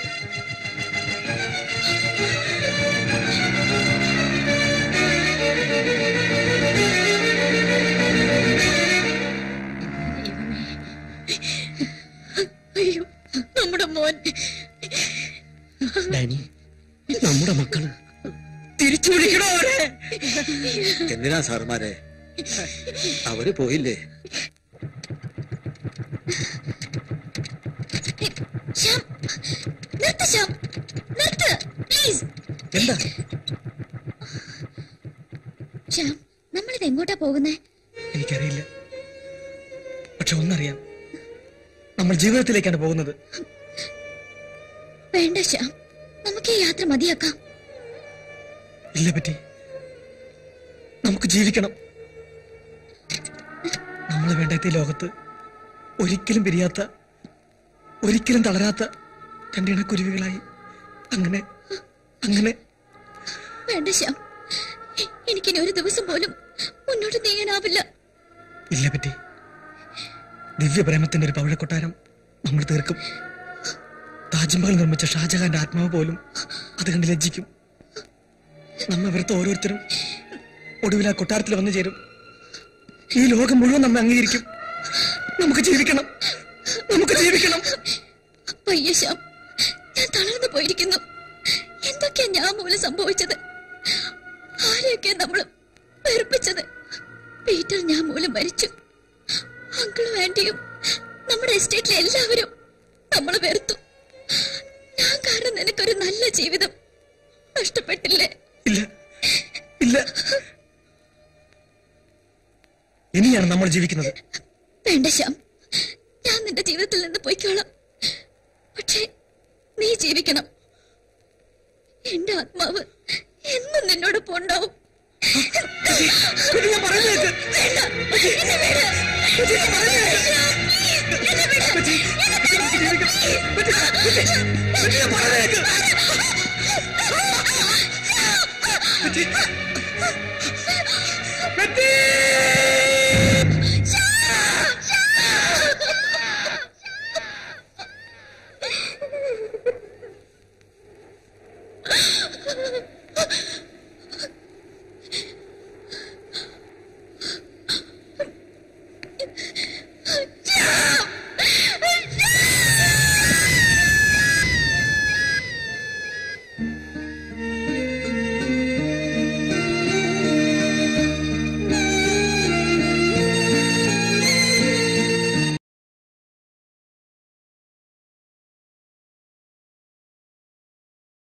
S4: അയ്യോ നമ്മുടെ മോൻ
S3: ഡാനി നമ്മുടെ മക്കള്
S9: തിരിച്ചു വിളിക്കണോ അവരെ
S10: എന്തിനാ സാറുമാരെ അവര് പോയില്ലേ
S4: ശ്യാം നിർത്ത് ശ്യാം നിർത്ത് പ്ലീസ്
S9: എന്താ
S4: ശ്യാം നമ്മളിത് എങ്ങോട്ടാ പോകുന്നേ
S9: എനിക്കറിയില്ല പക്ഷെ ഒന്നറിയാം നമ്മൾ ജീവിതത്തിലേക്കാണ് പോകുന്നത്
S4: വേണ്ട ശ്യാം നമുക്ക് ഈ യാത്ര മതിയാക്കാം
S9: ഇല്ല പറ്റി നമുക്ക് ജീവിക്കണം നമ്മൾ വേണ്ടാത്ത ഈ ലോകത്ത് ഒരിക്കലും പിരിയാത്ത ഒരിക്കലും തളരാത്ത രണ്ടിണ കുരുവികളായി അങ്ങനെ അങ്ങനെ
S4: വേണ്ട ശ്യാം എനിക്കിനി ഒരു ദിവസം പോലും മുന്നോട്ട് നീങ്ങാനാവില്ല
S9: ഇല്ല പറ്റി ദിവ്യപ്രേമത്തിന്റെ ഒരു പവിഴക്കൊട്ടാരം നമ്മൾ തീർക്കും താജ്മഹൽ നിർമ്മിച്ച ഷാജഹാന്റെ ആത്മാവ് പോലും അത് കണ്ട് ലജ്ജിക്കും നമ്മ ഇവിടുത്തെ ഓരോരുത്തരും ഒടുവിൽ ആ കൊട്ടാരത്തിൽ വന്നു ചേരും ഈ ലോകം മുഴുവൻ നമ്മെ അംഗീകരിക്കും നമുക്ക് ജീവിക്കണം നമുക്ക് ജീവിക്കണം
S4: വയ്യ ശ്യാം ഞാൻ തളർന്നു പോയിരിക്കുന്നു എന്തൊക്കെയാ ഞാൻ മൂലം സംഭവിച്ചത് ആരെയൊക്കെയാ നമ്മൾ വെറുപ്പിച്ചത് പീറ്റർ ഞാൻ മൂലം മരിച്ചു അങ്കിളും ആന്റിയും നമ്മുടെ എസ്റ്റേറ്റിലെ എല്ലാവരും നമ്മൾ വെറുത്തു ഞാൻ കാരണം നിനക്കൊരു നല്ല ജീവിതം നഷ്ടപ്പെട്ടില്ലേ
S9: ഇല്ല ഇല്ല ഇനിയാണ് നമ്മൾ ജീവിക്കുന്നത്
S4: വേണ്ട ശ്യാം ഞാൻ നിന്റെ ജീവിതത്തിൽ നിന്ന് പോയിക്കോളാം പക്ഷേ നീ ജീവിക്കണം എന്റെ ആത്മാവ് എന്നും നിന്നോടൊപ്പം ഉണ്ടാവും
S9: ഞാൻ പറയുന്നത്
S4: വേണ്ട, എന്നെ വിട്. എന്നെ വിട്.